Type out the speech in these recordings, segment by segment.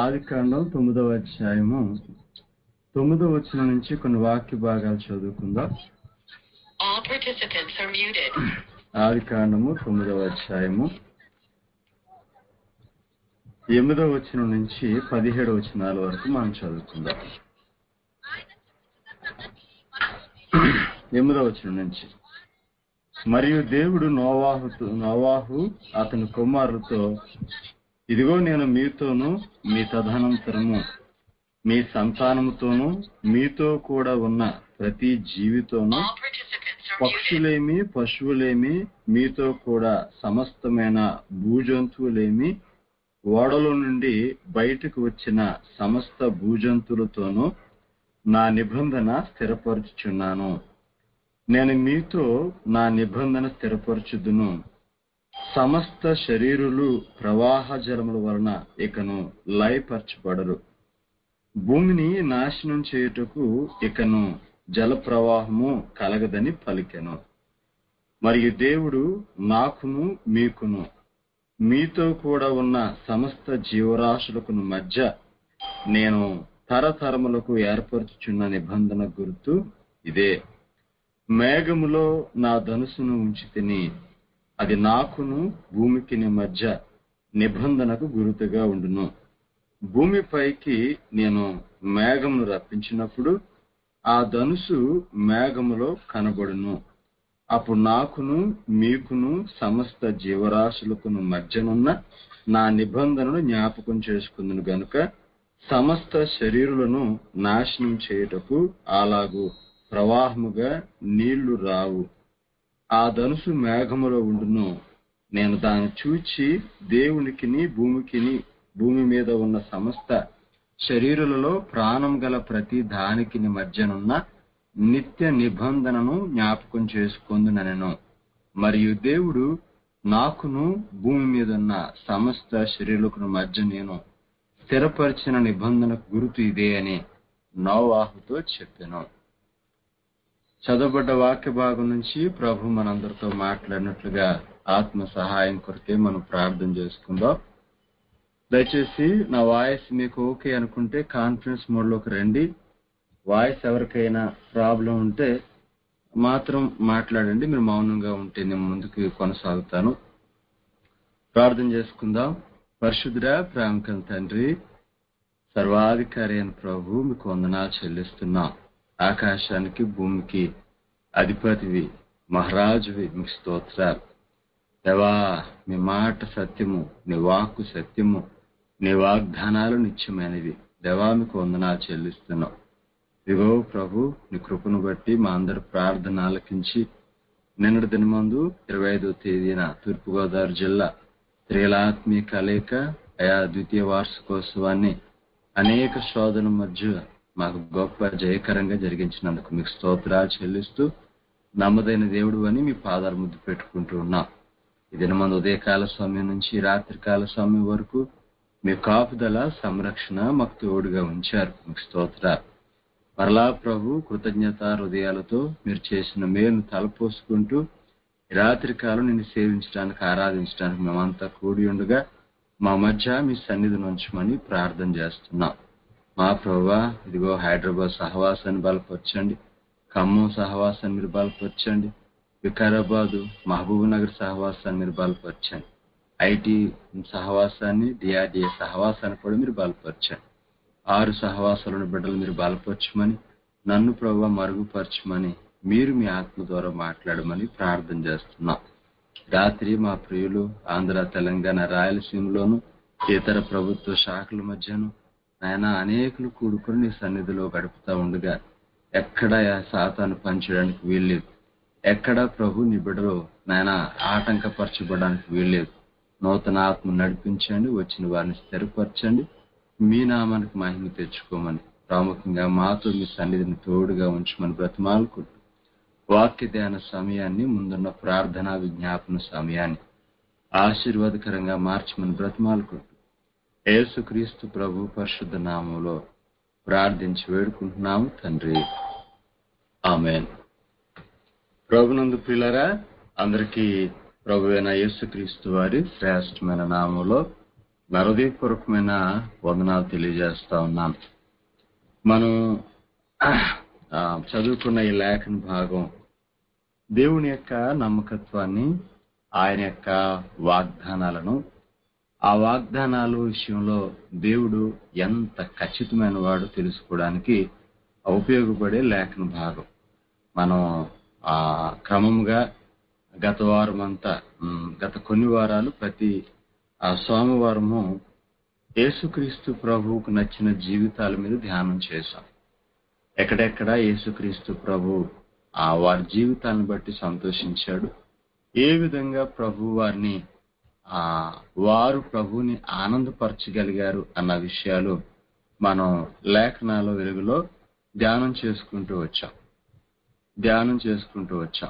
ఆది కాండం తొమ్మిదవ అధ్యాయము తొమ్మిదవ వచనం నుంచి కొన్ని వాక్య భాగాలు చదువుకుందాం All participants are muted. ఆది కాండము తొమ్మిదవ అధ్యాయము ఎనిమిదవ వచనం నుంచి పదిహేడు వచనాల వరకు మనం చదువుకుందాం ఎనిమిదవ వచనం నుంచి మరియు దేవుడు నోవాహుతో నోవాహు అతని కుమారులతో ఇదిగో నేను మీతోను మీ తదనంతరము మీ సంతానముతోను మీతో కూడా ఉన్న ప్రతి జీవితోనూ All participants are muted. పక్షులేమి పశువులేమి మీతో కూడా సమస్తమైన భూజంతువులేమి ఓడల నుండి బయటకు వచ్చిన సమస్త భూజంతువులతోనూ నా నిబంధన స్థిరపరచుచున్నాను నేను మీతో నా నిబంధన స్థిరపరచుదును సమస్త శరీరులు ప్రవాహ జలముల వలన ఇకను లయపరచబడరు భూమిని నాశనం చేయుటకు ఇకను జల ప్రవాహము కలగదని పలికెను మరియు దేవుడు నాకును మీకును మీతో కూడా ఉన్న సమస్త జీవరాశులకును మధ్య నేను తరతరములకు ఏర్పరచుచున్న నిబంధన గుర్తు ఇదే మేఘములో నా ధనుసును ఉంచి తిని అది నాకును భూమికిని మధ్య నిబంధనకు గురుతుగా ఉండును భూమిపైకి నేను మేఘమును రప్పించినప్పుడు ఆ ధనుసు మేఘములో కనబడును అప్పుడు నాకును మీకును సమస్త జీవరాశులకును మధ్యనున్న నా నిబంధనను జ్ఞాపకం చేసుకుందును గనుక సమస్త శరీరులను నాశనం చేయుటకు అలాగు ప్రవాహముగా నీళ్లు రావు ఆ ధనుసు మేఘములో ఉండును నేను దాన్ని చూచి దేవునికిని భూమికిని భూమి మీద ఉన్న సమస్త శరీరులలో ప్రాణం గల ప్రతి దానికి మధ్యనున్న నిత్య నిబంధనను జ్ఞాపకం చేసుకుందునెను మరియు దేవుడు నాకును భూమి మీద ఉన్న సమస్త శరీరులకు మధ్య నేను స్థిరపరిచిన నిబంధనకు గుర్తు ఇదే అని నోవాహుతో చెప్పాను చదవబడ్డ వాక్య భాగం నుంచి ప్రభు మనందరితో మాట్లాడినట్లుగా ఆత్మ సహాయం కొరకే మనం ప్రార్థన చేసుకుందాం దయచేసి నా వాయిస్ మీకు ఓకే అనుకుంటే కాన్ఫరెన్స్ మోడ్లోకి రండి వాయిస్ ఎవరికైనా ప్రాబ్లం ఉంటే మాత్రం మాట్లాడండి మీరు మౌనంగా ఉంటే నేను ముందుకు కొనసాగుతాను ప్రార్థన చేసుకుందాం పరిశుద్ధుడా ప్రేమకం తండ్రి సర్వాధికారి అయిన ప్రభు మీకు వందనాలు చెల్లిస్తున్నాం ఆకాశానికి భూమికి అధిపతివి మహారాజువి మీకు స్తోత్రాలు దేవా మీ మాట సత్యము నీ వాక్కు సత్యము నీ వాగ్దానాలు నిత్యమైనవి దేవా మీకు వందనాలు చెల్లిస్తున్నాం ఇదిగో ప్రభు నీ కృపను బట్టి మా అందరి ప్రార్థన ఆలకించి నిన్నటి దినమందు ఇరవై ఐదో తేదీన తూర్పుగోదావరి జిల్లా త్రిలాత్మీయ కలయిక అయా ద్వితీయ వార్షికోత్సవాన్ని అనేక శోధన మధ్య మాకు గొప్ప జయకరంగా జరిగించినందుకు మీకు స్తోత్రాలు చెల్లిస్తూ నమ్మదైన దేవుడు అని మీ పాదాలు ముద్దు పెట్టుకుంటూ ఉన్నాం ఈ దినమందు ఉదయకాల సమయం నుంచి రాత్రికాల సమయం వరకు మీ కాపుదల సంరక్షణ మాకు తోడుగా ఉంచారు మీకు స్తోత్రాలు మరలా ప్రభు కృతజ్ఞత హృదయాలతో మీరు చేసిన మేలును తలపోసుకుంటూ ఈ రాత్రి కాలం నిన్ను సేవించడానికి ఆరాధించడానికి మేమంతా కూడి ఉండగా మా మధ్య మీ సన్నిధిని ఉంచమని ప్రార్థన చేస్తున్నాం మా ప్రభా ఇదిగో హైదరాబాద్ సహవాసాన్ని బలపరచండి ఖమ్మం సహవాసాన్ని మీరు బలపరచండి వికారాబాదు మహబూబ్ నగర్ సహవాసాన్ని మీరు బలపరచండి ఐటీ సహవాసాన్ని డిఆర్డిఏ సహవాసాన్ని కూడా మీరు బలపరచండి ఆరు సహవాసాలను బిడ్డలు మీరు బలపరచమని నన్ను ప్రభావ మరుగుపరచమని మీరు మీ ఆత్మ ద్వారా మాట్లాడమని ప్రార్థన చేస్తున్నాం రాత్రి మా ప్రియులు ఆంధ్ర తెలంగాణ రాయలసీమలోను ఇతర ప్రభుత్వ శాఖల మధ్యను ఆయన అనేకులు కూడుకుని నీ సన్నిధిలో గడుపుతా ఉండగా ఎక్కడ సాతాను పంచడానికి వీల్లేదు ఎక్కడ ప్రభు నీ బిడ్డలో నాయన ఆటంకపరచబడడానికి వీల్లేదు నూతన ఆత్మ నడిపించండి వచ్చిన వారిని స్థిరపరచండి మీ నామానికి మహిమ తెచ్చుకోమని ప్రాముఖ్యంగా మాతో మీ సన్నిధిని తోడుగా ఉంచమని బ్రతిమాలుకుంటూ వాక్య ధ్యాన సమయాన్ని ముందున్న ప్రార్థనా విజ్ఞాపన సమయాన్ని ఆశీర్వాదకరంగా మార్చమని బ్రతిమాలుకుంటూ యేసుక్రీస్తు ప్రభు పరిశుద్ధ నామంలో ప్రార్థించి వేడుకుంటున్నాము తండ్రి ఆమెన్ ప్రభునందు ప్రియులరా అందరికీ ప్రభు అయిన యేసుక్రీస్తు వారి శ్రేష్టమైన నామంలో నా హృదయపూర్వకమైన వందనాలు తెలియజేస్తా ఉన్నాను మనం ఆ, చదువుకున్న ఈ లేఖన భాగం దేవుని యొక్క నమ్మకత్వాన్ని ఆయన యొక్క వాగ్దానాలను ఆ వాగ్దానాలు విషయంలో దేవుడు ఎంత ఖచ్చితమైన వాడు తెలుసుకోవడానికి ఉపయోగపడే లేఖన భాగం మనం ఆ క్రమంగా గత వారం అంతా ఉమ్, గత కొన్ని వారాలు ప్రతి ఆ సోమవారము యేసుక్రీస్తు ప్రభువుకు నచ్చిన జీవితాల మీద ధ్యానం చేశాం ఎక్కడెక్కడ యేసుక్రీస్తు ప్రభు ఆ వారి జీవితాన్ని బట్టి సంతోషించాడు ఏ విధంగా ప్రభు వారిని ఆ వారు ప్రభుని ఆనందపరచగలిగారు అన్న విషయాలు మనం లేఖనాల వెలుగులో ధ్యానం చేసుకుంటూ వచ్చాం ధ్యానం చేసుకుంటూ వచ్చాం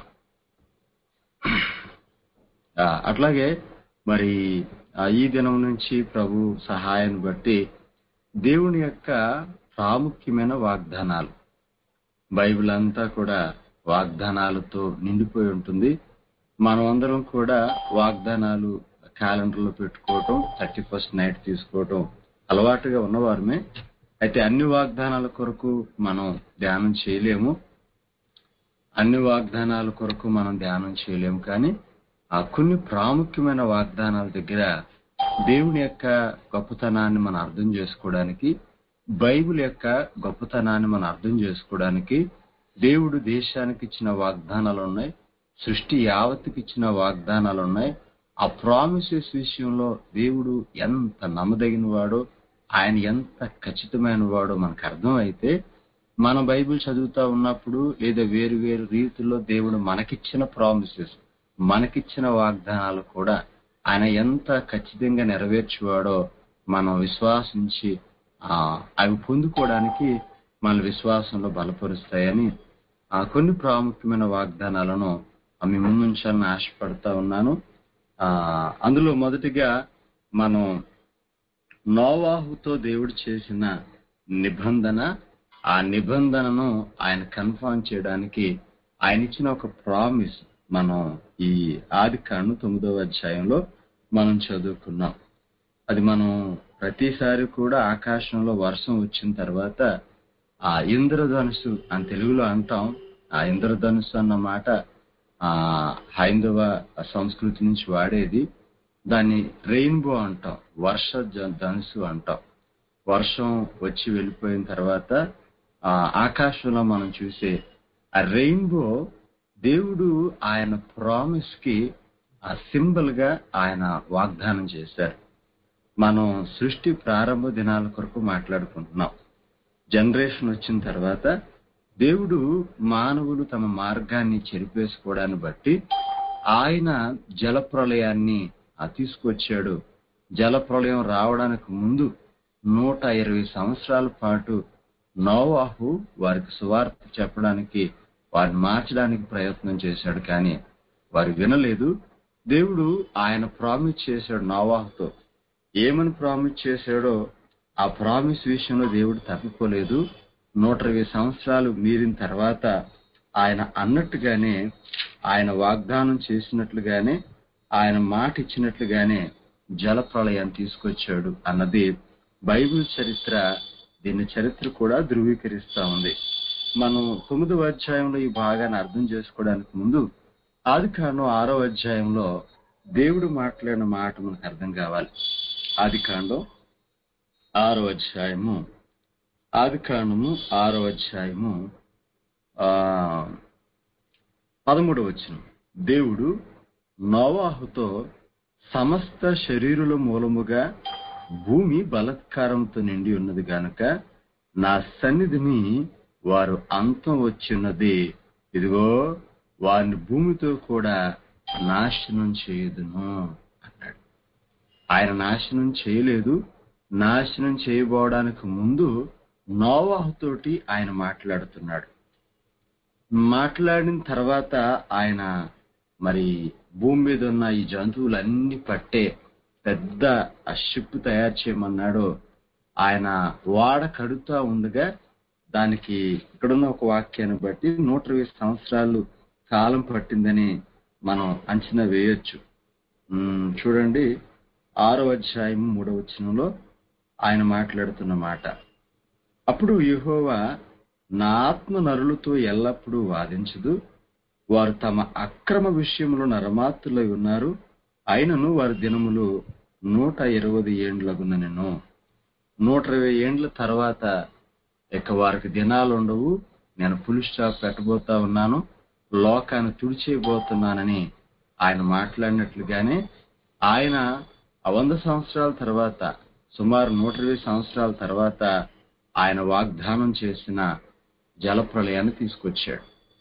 ఆ, అట్లాగే మరి ఆ, ఈ దినం నుంచి ప్రభు సహాయాన్ని బట్టి దేవుని యొక్క ప్రాముఖ్యమైన వాగ్దానాలు బైబిల్ అంతా కూడా వాగ్దానాలతో నిండిపోయి ఉంటుంది మనం అందరం కూడా వాగ్దానాలు క్యాలెండర్లో పెట్టుకోవటం థర్టీ ఫస్ట్ నైట్ తీసుకోవటం అలవాటుగా ఉన్నవారమే అయితే అన్ని వాగ్దానాల కొరకు మనం ధ్యానం చేయలేము అన్ని వాగ్దానాల కొరకు మనం ధ్యానం చేయలేము కానీ ఆ కొన్ని ప్రాముఖ్యమైన వాగ్దానాల దగ్గర దేవుని యొక్క గొప్పతనాన్ని మనం అర్థం చేసుకోవడానికి బైబిల్ యొక్క గొప్పతనాన్ని మనం అర్థం చేసుకోవడానికి దేవుడు దేశానికి ఇచ్చిన వాగ్దానాలు ఉన్నాయి సృష్టి యావత్తుకి ఇచ్చిన వాగ్దానాలు ఉన్నాయి ఆ ప్రామిసెస్ విషయంలో దేవుడు ఎంత నమ్మదగిన వాడో ఆయన ఎంత ఖచ్చితమైన వాడో మనకు అర్థం అయితే మన బైబిల్ చదువుతా ఉన్నప్పుడు లేదా వేరు వేరు రీతిలో దేవుడు మనకిచ్చిన ప్రామిసెస్ మనకిచ్చిన వాగ్దానాలు కూడా ఆయన ఎంత ఖచ్చితంగా నెరవేర్చువాడో మనం విశ్వాసించి ఆ, అవి పొందుకోవడానికి మన విశ్వాసంలో బలపరుస్తాయని ఆ కొన్ని ప్రాముఖ్యమైన వాగ్దానాలను ఆ మీ ముందుంచాలని ఆశపడతా ఉన్నాను ఆ అందులో మొదటిగా మనం నోవాహుతో దేవుడు చేసిన నిబంధన ఆ నిబంధనను ఆయన కన్ఫర్మ్ చేయడానికి ఆయన ఇచ్చిన ఒక ప్రామిస్ మనం ఈ ఆది కాండం తొమ్మిదవ అధ్యాయంలో మనం చదువుకున్నాం అది మనం ప్రతిసారి కూడా ఆకాశంలో వర్షం వచ్చిన తర్వాత ఆ ఇంద్రధనుసు అని తెలుగులో అంటాం ఆ ఇంద్రధనుసు అన్న మాట ఆ హైందవ సంస్కృతి నుంచి వాడేది దాన్ని రెయిన్బో అంటాం వర్ష జ- ధనుసు అంటాం వర్షం వచ్చి వెళ్ళిపోయిన తర్వాత ఆ ఆకాశంలో మనం చూసే ఆ రెయిన్బో దేవుడు ఆయన ప్రామిస్ కి ఆ సింబల్ గా ఆయన వాగ్దానం చేశారు మనం సృష్టి ప్రారంభ దినాల కొరకు మాట్లాడుకుంటున్నాం జనరేషన్ వచ్చిన తర్వాత దేవుడు మానవులు తమ మార్గాన్ని చెరిపేసుకోవడాన్ని బట్టి ఆయన జలప్రలయాన్ని ఆ తీసుకొచ్చాడు జలప్రలయం రావడానికి ముందు నూట ఇరవై సంవత్సరాల పాటు నోవాహు వారికి సువార్త చెప్పడానికి వారిని మార్చడానికి ప్రయత్నం చేశాడు కానీ వారు వినలేదు దేవుడు ఆయన ప్రామిస్ చేశాడు నోవాహుతో ఏమని ప్రామిస్ చేశాడో ఆ ప్రామిస్ విషయంలో దేవుడు తప్పిపోలేదు నూట ఇరవై సంవత్సరాలు మీరిన తర్వాత ఆయన అన్నట్టుగానే ఆయన వాగ్దానం చేసినట్లుగానే ఆయన మాట ఇచ్చినట్లుగానే జల ప్రళయాన్ని తీసుకొచ్చాడు అన్నది బైబిల్ చరిత్ర దీని చరిత్ర కూడా ధృవీకరిస్తా ఉంది మనం తొమ్మిదవ అధ్యాయంలో ఈ భాగాన్ని అర్థం చేసుకోవడానికి ముందు ఆది కాండం ఆరో అధ్యాయంలో దేవుడు మాట్లాడిన మాట మనకు అర్థం కావాలి ఆది కాండం ఆరో అధ్యాయము ఆది కాండము ఆరో అధ్యాయము ఆ పదమూడు వచ్చిన దేవుడు నోవాహుతో సమస్త శరీరుల మూలముగా భూమి బలత్కారంతో నిండి ఉన్నది గనుక నా సన్నిధిని వారు అంతం వచ్చిన్నది ఇదిగో వారిని భూమితో కూడా నాశనం చేయదును అన్నాడు ఆయన నాశనం చేయలేదు నాశనం చేయబోవడానికి ముందు నోవాహుతోటి ఆయన మాట్లాడుతున్నాడు మాట్లాడిన తర్వాత ఆయన మరి భూమి మీద ఉన్న ఈ జంతువులన్నీ పట్టే పెద్ద ఆ షిప్ తయారు చేయమన్నాడు ఆయన వాడ కడుతా ఉండగా దానికి ఇక్కడున్న ఒక వాక్యాన్ని బట్టి నూట ఇరవై సంవత్సరాలు కాలం పట్టిందని మనం అంచనా వేయొచ్చు ఉమ్, చూడండి ఆరో అధ్యాయం మూడవ వచనంలో ఆయన మాట్లాడుతున్న మాట అప్పుడు యెహోవా నా ఆత్మ నరులతో ఎల్లప్పుడూ వాదించదు వారు తమ అక్రమ విషయంలో నరమాత్రులై ఉన్నారు అయినను వారి దినములు నూట ఇరవై ఏండ్లగున్న నేను నూట ఇరవై ఏండ్ల తర్వాత ఇక వారికి దినాలు ఉండవు నేను పులి స్టాప్ పెట్టబోతా ఉన్నాను లోకాన్ని తుడిచేయబోతున్నానని ఆయన మాట్లాడినట్లుగానే ఆయన ఆ వంద సంవత్సరాల తర్వాత సుమారు నూట ఇరవై సంవత్సరాల తర్వాత ఆయన వాగ్దానం చేసిన జలప్రలయాన్ని తీసుకొచ్చాడు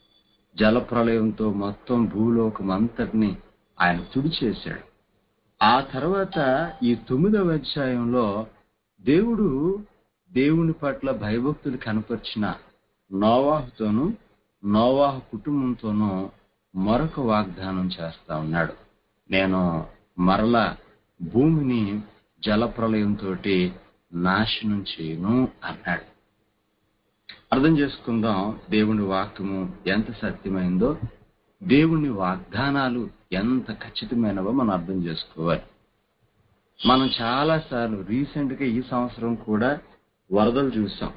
జలప్రలయంతో మొత్తం భూలోకం అంతటిని ఆయన తుడిచేశాడు ఆ తర్వాత ఈ తొమ్మిదవ అధ్యాయంలో దేవుడు దేవుని పట్ల భయభక్తులు కనపరిచిన నోవాహుతోనూ నోవాహు కుటుంబంతోనూ మరొక వాగ్దానం చేస్తా ఉన్నాడు నేను మరల భూమిని జలప్రలయంతో నాశనం చేయను అన్నాడు అర్థం చేసుకుందాం దేవుని వాక్యము ఎంత సత్యమైందో దేవుని వాగ్దానాలు ఎంత ఖచ్చితమైనవో మనం అర్థం చేసుకోవాలి మనం చాలా సార్లు రీసెంట్ గా ఈ సంవత్సరం కూడా వరదలు చూసాం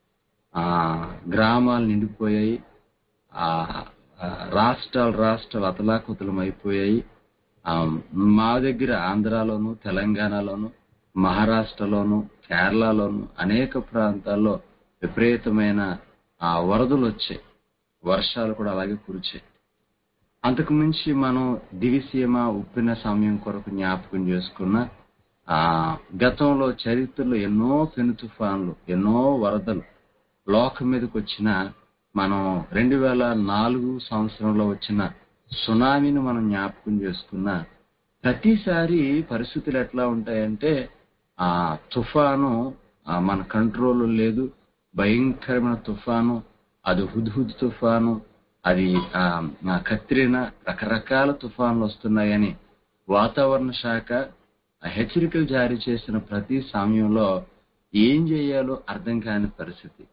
ఆ గ్రామాలు నిండిపోయాయి ఆ ఆ, రాష్ట్రాలు రాష్ట్రాలు అతలాకుతలం అయిపోయాయి ఆ, మా దగ్గర ఆంధ్రాలోను తెలంగాణలోను మహారాష్ట్రలోను కేరళలోను అనేక ప్రాంతాల్లో విపరీతమైన ఆ వరదలు వచ్చాయి వర్షాలు కూడా అలాగే కురిచాయి అంతకు మించి మనం దివిసీమ ఉప్పిన సమయం కొరకు జ్ఞాపకం చేసుకున్న ఆ గతంలో చరిత్రలో ఎన్నో పెను తుఫాన్లు ఎన్నో వరదలు లోకం మీదకి వచ్చిన మనం రెండు వేల నాలుగు సంవత్సరంలో వచ్చిన సునామీని మనం జ్ఞాపకం చేసుకున్న ప్రతిసారి పరిస్థితులు ఎట్లా ఉంటాయంటే ఆ తుఫాను ఆ, మన కంట్రోల్ లేదు భయంకరమైన తుఫాను అది హుద్హుద్ తుఫాను అది ఆ, ఆ, కత్రిన రకరకాల తుఫాన్లు వస్తున్నాయని వాతావరణ శాఖ హెచ్చరికలు జారీ చేసిన ప్రతి సమయంలో ఏం చేయాలో అర్థం కాని పరిస్థితి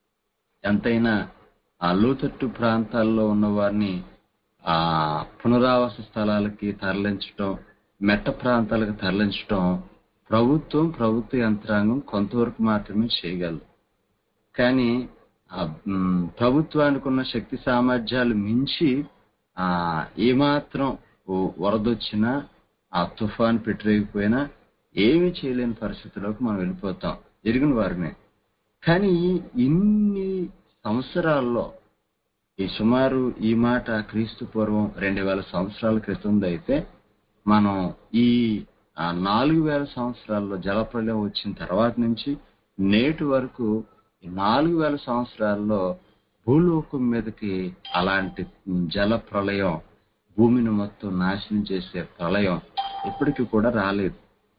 ఎంతైనా ఆ లోతట్టు ప్రాంతాల్లో ఉన్న వారిని ఆ పునరావాస స్థలాలకి తరలించడం మెట్ట ప్రాంతాలకు తరలించడం ప్రభుత్వం ప్రభుత్వ యంత్రాంగం కొంతవరకు మాత్రమే చేయగలదు కానీ ఆ, మ్, ప్రభుత్వానికి ఉన్న శక్తి సామర్థ్యాలు మించి ఆ ఏమాత్రం ఓ వరదొచ్చినా ఆ తుఫాన్ పెట్టరేగిపోయినా ఏమీ చేయలేని పరిస్థితిలోకి మనం వెళ్ళిపోతాం జరిగిన వారినే కానీ ఇన్ని సంవత్సరాల్లో ఈ సుమారు ఈ మాట క్రీస్తు పూర్వం రెండు వేల సంవత్సరాల క్రితం అయితే మనం ఈ ఆ, నాలుగు వేల సంవత్సరాల్లో జలప్రలయం వచ్చిన తర్వాత నుంచి నేటి వరకు ఈ నాలుగు వేల సంవత్సరాల్లో భూలోకం మీదకి అలాంటి జల ప్రళయం భూమిని మొత్తం నాశనం చేసే ప్రళయం ఇప్పటికీ కూడా రాలేదు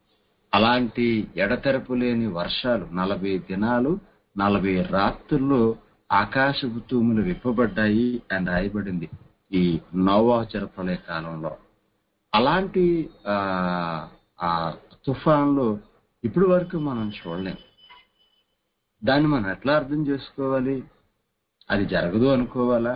అలాంటి ఎడతెరపు లేని వర్షాలు నలభై దినాలు నలభై రాత్రులు ఆకాశపు తూములు విప్పబడ్డాయి అని రాయబడింది ఈ నోవాచర ప్రళయ కాలంలో అలాంటి ఆ, ఆ తుఫాన్లు ఇప్పటి వరకు మనం చూడలేం దాన్ని మనం ఎట్లా అర్థం చేసుకోవాలి అది జరగదు అనుకోవాలా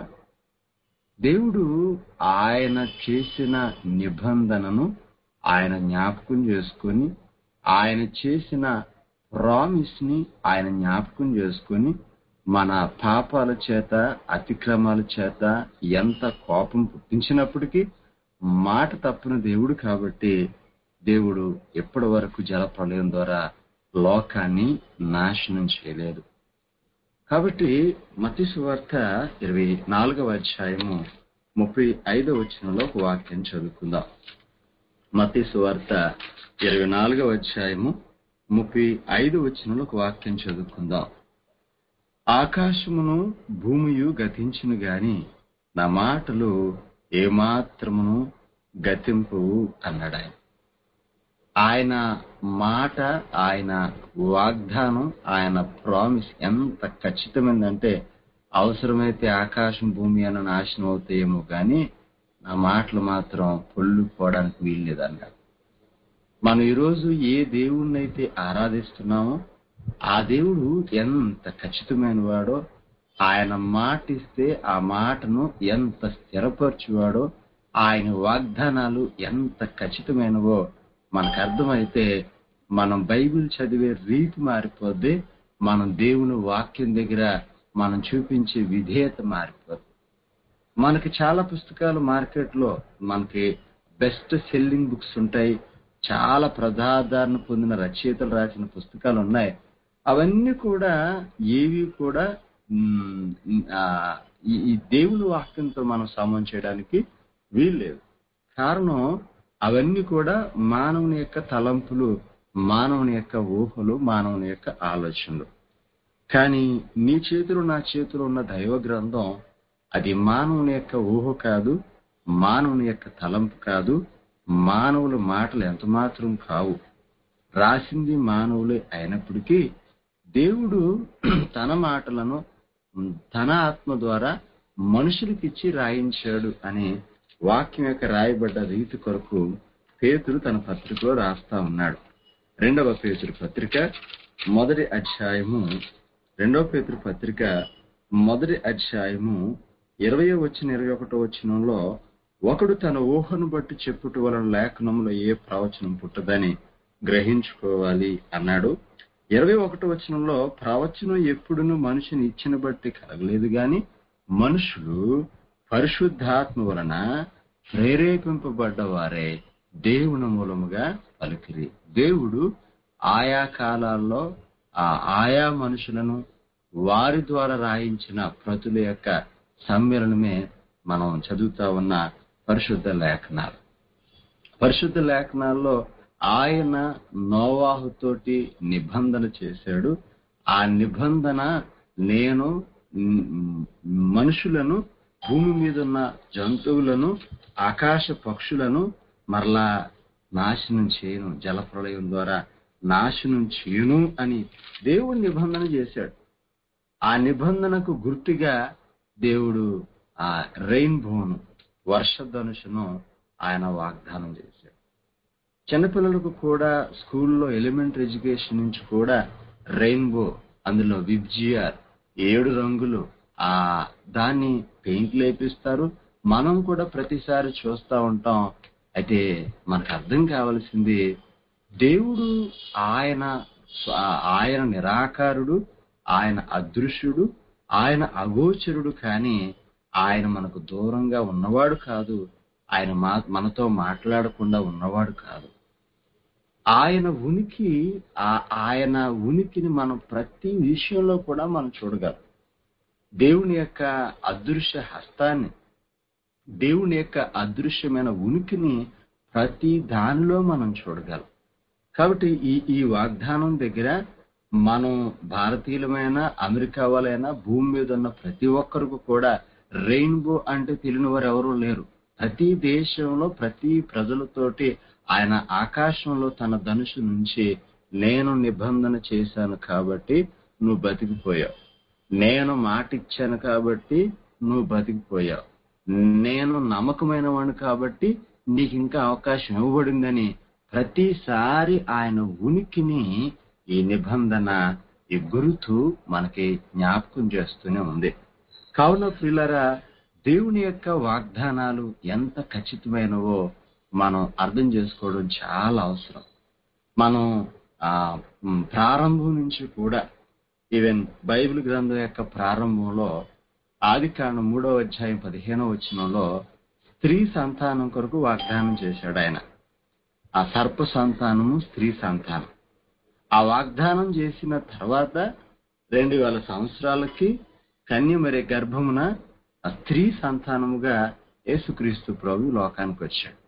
దేవుడు ఆయన చేసిన నిబంధనను ఆయన జ్ఞాపకం చేసుకొని ఆయన చేసిన ప్రామిస్ ని ఆయన జ్ఞాపకం చేసుకొని మన పాపాల చేత అతిక్రమాల చేత ఎంత కోపం పుట్టించినప్పటికీ మాట తప్పిన దేవుడు కాబట్టి దేవుడు ఎప్పటి వరకు జలప్రలయం ద్వారా లోకాన్ని నాశనం చేయలేదు కాబట్టి మతి సువార్త ఇరవై నాలుగవ అధ్యాయము ముప్పై ఐదవ వచనంలో ఒక వాక్యం చదువుకుందాం మతి సువార్త ఇరవై నాలుగవ అధ్యాయము ముప్పై ఐదు వచనంలో ఒక వాక్యం చదువుకుందాం ఆకాశమును భూమియు గతించును గాని నా మాటలు ఏమాత్రమును గతింపువు అన్నాడు ఆయన ఆయన మాట ఆయన వాగ్దానం ఆయన ప్రామిస్ ఎంత ఖచ్చితమైందంటే అవసరమైతే ఆకాశం భూమి అన్న నాశనం అవుతాయేమో కానీ నా మాటలు మాత్రం పొల్లుకోవడానికి వీల్లేదన్నాడు మనం ఈరోజు ఏ దేవుణ్ణైతే ఆరాధిస్తున్నామో ఆ దేవుడు ఎంత ఖచ్చితమైన వాడో ఆయన మాట ఇస్తే ఆ మాటను ఎంత స్థిరపరచువాడో ఆయన వాగ్దానాలు ఎంత ఖచ్చితమైనవో మనకు అర్థమైతే మనం బైబిల్ చదివే రీతి మారిపోద్ది మనం దేవుని వాక్యం దగ్గర మనం చూపించే విధేయత మారిపోద్ది మనకి చాలా పుస్తకాలు మార్కెట్లో మనకి బెస్ట్ సెల్లింగ్ బుక్స్ ఉంటాయి చాలా ప్రజాదరణ పొందిన రచయితలు రాసిన పుస్తకాలు ఉన్నాయి అవన్నీ కూడా ఏవి కూడా మ్, ఆ, ఈ ఈ దేవుని వాక్యంతో మనం సమం చేయడానికి వీల్లేదు కారణం అవన్నీ కూడా మానవుని యొక్క తలంపులు మానవుని యొక్క ఊహలు మానవుని యొక్క ఆలోచనలు కానీ నీ చేతిలో నా చేతిలో ఉన్న దైవ గ్రంథం అది మానవుని యొక్క ఊహ కాదు మానవుని యొక్క తలంపు కాదు మానవుల మాటలు ఎంత మాత్రం కావు రాసింది మానవులే అయినప్పటికీ దేవుడు తన మాటలను తన ఆత్మ ద్వారా మనుషులకిచ్చి రాయించాడు అని వాక్యం యొక్క రాయబడ్డ రీతి కొరకు పేతురు తన పత్రికలో రాస్తా ఉన్నాడు రెండవ పేతురు పత్రిక మొదటి అధ్యాయము రెండవ పేతురు పత్రిక మొదటి అధ్యాయము ఇరవై వచ్చిన ఇరవై ఒకటో వచ్చినంలో ఒకడు తన ఊహను బట్టి చెప్పుట వలన లేఖనంలో ఏ ప్రవచనం పుట్టదని గ్రహించుకోవాలి అన్నాడు ఇరవై ఒకటో వచనంలో ప్రవచనం ఎప్పుడును మనిషిని ఇచ్చిన బట్టి కలగలేదు గాని మనుషులు పరిశుద్ధాత్మ వలన ప్రేరేపింపబడ్డవారే దేవుని మూలముగా పలికిరి దేవుడు ఆయా కాలాల్లో ఆ ఆయా మనుషులను వారి ద్వారా రాయించిన ప్రతుల యొక్క సమ్మేళనమే మనం చదువుతా ఉన్న పరిశుద్ధ లేఖనాలు పరిశుద్ధ లేఖనాల్లో ఆయన నోవాహుతోటి నిబంధన చేశాడు ఆ నిబంధన నేను మ్, మనుషులను భూమి మీద ఉన్న జంతువులను ఆకాశ పక్షులను మరలా నాశనం చేయను జలప్రళయం ద్వారా నాశనం చేయను అని దేవుడు నిబంధన చేశాడు ఆ నిబంధనకు గుర్తుగా దేవుడు ఆ రెయిన్బోను వర్షధనుషును ఆయన వాగ్దానం చేశాడు చిన్నపిల్లలకు కూడా స్కూల్లో ఎలిమెంటరీ ఎడ్యుకేషన్ నుంచి కూడా రెయిన్బో అందులో విబ్జిఆర్ ఏడు రంగులు ఆ దాన్ని పెయింట్ లేపిస్తారు మనం కూడా ప్రతిసారి చూస్తా ఉంటాం అయితే మనకు అర్థం కావాల్సింది దేవుడు ఆయన స్వ- ఆయన నిరాకారుడు ఆయన అదృశ్యుడు ఆయన అగోచరుడు కానీ ఆయన మనకు దూరంగా ఉన్నవాడు కాదు ఆయన మా మనతో మాట్లాడకుండా ఉన్నవాడు కాదు ఆయన ఉనికి ఆ- ఆయన ఉనికిని మనం ప్రతి విషయంలో కూడా మనం చూడగలం దేవుని యొక్క అదృశ్య హస్తాన్ని దేవుని యొక్క అదృశ్యమైన ఉనికిని ప్రతి దానిలో మనం చూడగలం కాబట్టి ఈ ఈ వాగ్దానం దగ్గర మనం భారతీయులమైన అమెరికా వాళ్ళైనా భూమి మీద ఉన్న ప్రతి ఒక్కరికి కూడా రెయిన్బో అంటే తెలియని వారు ఎవరూ లేరు ప్రతి దేశంలో ప్రతి ప్రజలతోటి ఆయన ఆకాశంలో తన ధనుసు నుంచి నేను నిబంధన చేశాను కాబట్టి నువ్వు బతికిపోయావు నేను మాట ఇచ్చాను కాబట్టి నువ్వు బతికిపోయావు నేను నమ్మకమైన వాడు కాబట్టి నీకు ఇంకా అవకాశం ఇవ్వబడిందని ప్రతిసారి ఆయన ఉనికిని ఈ నిబంధన ఈ గురుతు మనకి జ్ఞాపకం చేస్తూనే ఉంది కావున ప్రియులరా దేవుని యొక్క వాగ్దానాలు ఎంత ఖచ్చితమైనవో మనం అర్థం చేసుకోవడం చాలా అవసరం మనం ఆ మ్, ప్రారంభం నుంచి కూడా ఈవెన్ బైబిల్ గ్రంథం యొక్క ప్రారంభంలో ఆది కాండం మూడవ అధ్యాయం పదిహేనవ వచనంలో స్త్రీ సంతానం కొరకు వాగ్దానం చేశాడు ఆయన ఆ సర్ప సంతానము స్త్రీ సంతానం ఆ వాగ్దానం చేసిన తర్వాత రెండు వేల సంవత్సరాలకి కన్య మరి గర్భమున ఆ స్త్రీ సంతానముగా యేసుక్రీస్తు ప్రభు లోకానికి వచ్చాడు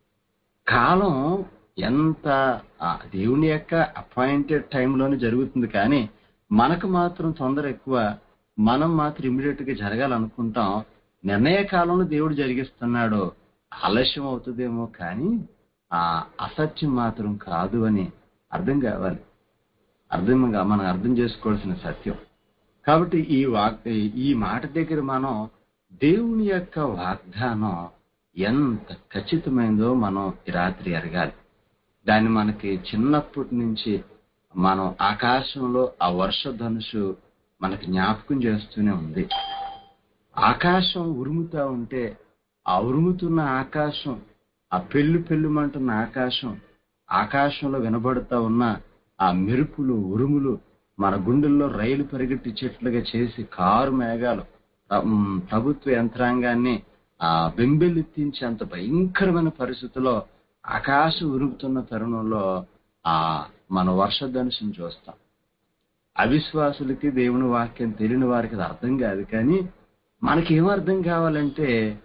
కాలం ఎంత ఆ దేవుని యొక్క అపాయింటెడ్ టైంలోనే జరుగుతుంది కానీ మనకు మాత్రం తొందర ఎక్కువ మనం మాత్రం ఇమీడియట్ గా జరగాలనుకుంటాం నిర్ణయ కాలంలో దేవుడు జరిగిస్తున్నాడు ఆలస్యం అవుతుందేమో కానీ ఆ అసత్యం మాత్రం కాదు అని అర్థం కావాలి అర్థంగా మనం అర్థం చేసుకోవాల్సిన సత్యం కాబట్టి ఈ వాగ్ ఈ మాట దగ్గర మనం దేవుని యొక్క వాగ్దానం ఎంత ఖచ్చితమైందో మనం ఈ రాత్రి ఎరగాలి దాన్ని మనకి చిన్నప్పటి నుంచి మనం ఆకాశంలో ఆ వర్ష ధనుసు మనకి జ్ఞాపకం చేస్తూనే ఉంది ఆకాశం ఉరుముతా ఉంటే ఆ ఉరుముతున్న ఆకాశం ఆ పెళ్లి పెళ్ళుమంటున్న ఆకాశం ఆకాశంలో వినబడుతా ఉన్న ఆ మెరుపులు ఉరుములు మన గుండెల్లో రైలు పరిగెట్టించేట్లుగా చేసి కారు మేఘాలు ప్ర- ఉమ్, ప్రభుత్వ యంత్రాంగాన్ని ఆ బెంబెలెత్తించేంత భయంకరమైన పరిస్థితిలో ఆకాశం ఉరుగుతున్న తరుణంలో ఆ మన వర్షధనుసుని చూస్తాం అవిశ్వాసులకి దేవుని వాక్యం తెలియని వారికి అది అర్థం కాదు కానీ మనకేం అర్థం కావాలంటే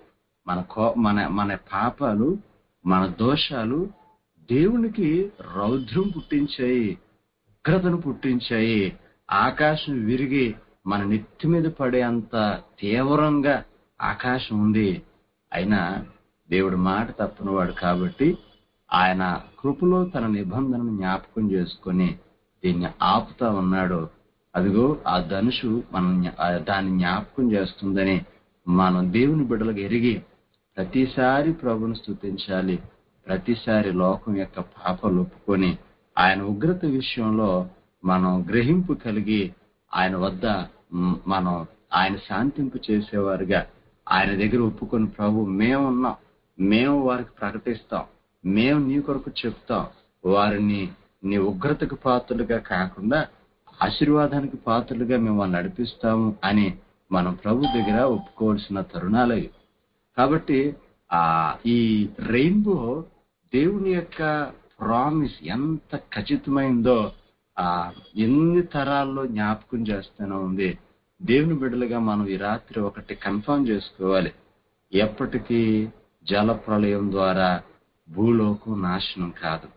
మన కో మన మన పాపాలు మన దోషాలు దేవునికి రౌద్రం పుట్టించాయి ఉగ్రతను పుట్టించాయి ఆకాశం విరిగి మన నెత్తి మీద పడే అంత తీవ్రంగా ఆకాశం ఉంది అయినా దేవుడు మాట తప్పనివాడు కాబట్టి ఆయన కృపలో తన నిబంధనను జ్ఞాపకం చేసుకొని దీన్ని ఆపుతా ఉన్నాడు అదిగో ఆ ధనుషు మనం జ్ఞా- ఆ దాన్ని జ్ఞాపకం చేస్తుందని మనం దేవుని బిడ్డలకు ఎరిగి ప్రతిసారి ప్రభును స్తుతించాలి ప్రతిసారి లోకం యొక్క పాపలు ఒప్పుకొని ఆయన ఉగ్రత విషయంలో మనం గ్రహింపు కలిగి ఆయన వద్ద మ్, మనం ఆయన శాంతింపు చేసేవారుగా ఆయన దగ్గర ఒప్పుకొని ప్రభు మేమున్నాం మేము వారికి ప్రకటిస్తాం మేము నీ కొరకు చెప్తాం వారిని నీ ఉగ్రతకు పాత్రలుగా కాకుండా ఆశీర్వాదానికి పాత్రలుగా మేము వాళ్ళని నడిపిస్తాము అని మనం ప్రభు దగ్గర ఒప్పుకోవాల్సిన తరుణాలు ఇవి. కాబట్టి ఆ ఈ రెయిన్బో దేవుని యొక్క ప్రామిస్ ఎంత ఖచ్చితమైందో ఆ ఎన్ని తరాల్లో జ్ఞాపకం చేస్తూనే ఉంది దేవుని బిడ్డలుగా మనం ఈ రాత్రి ఒకటి కన్ఫర్మ్ చేసుకోవాలి ఎప్పటికీ జల ప్రళయం ద్వారా భూలోకం నాశనం కాదు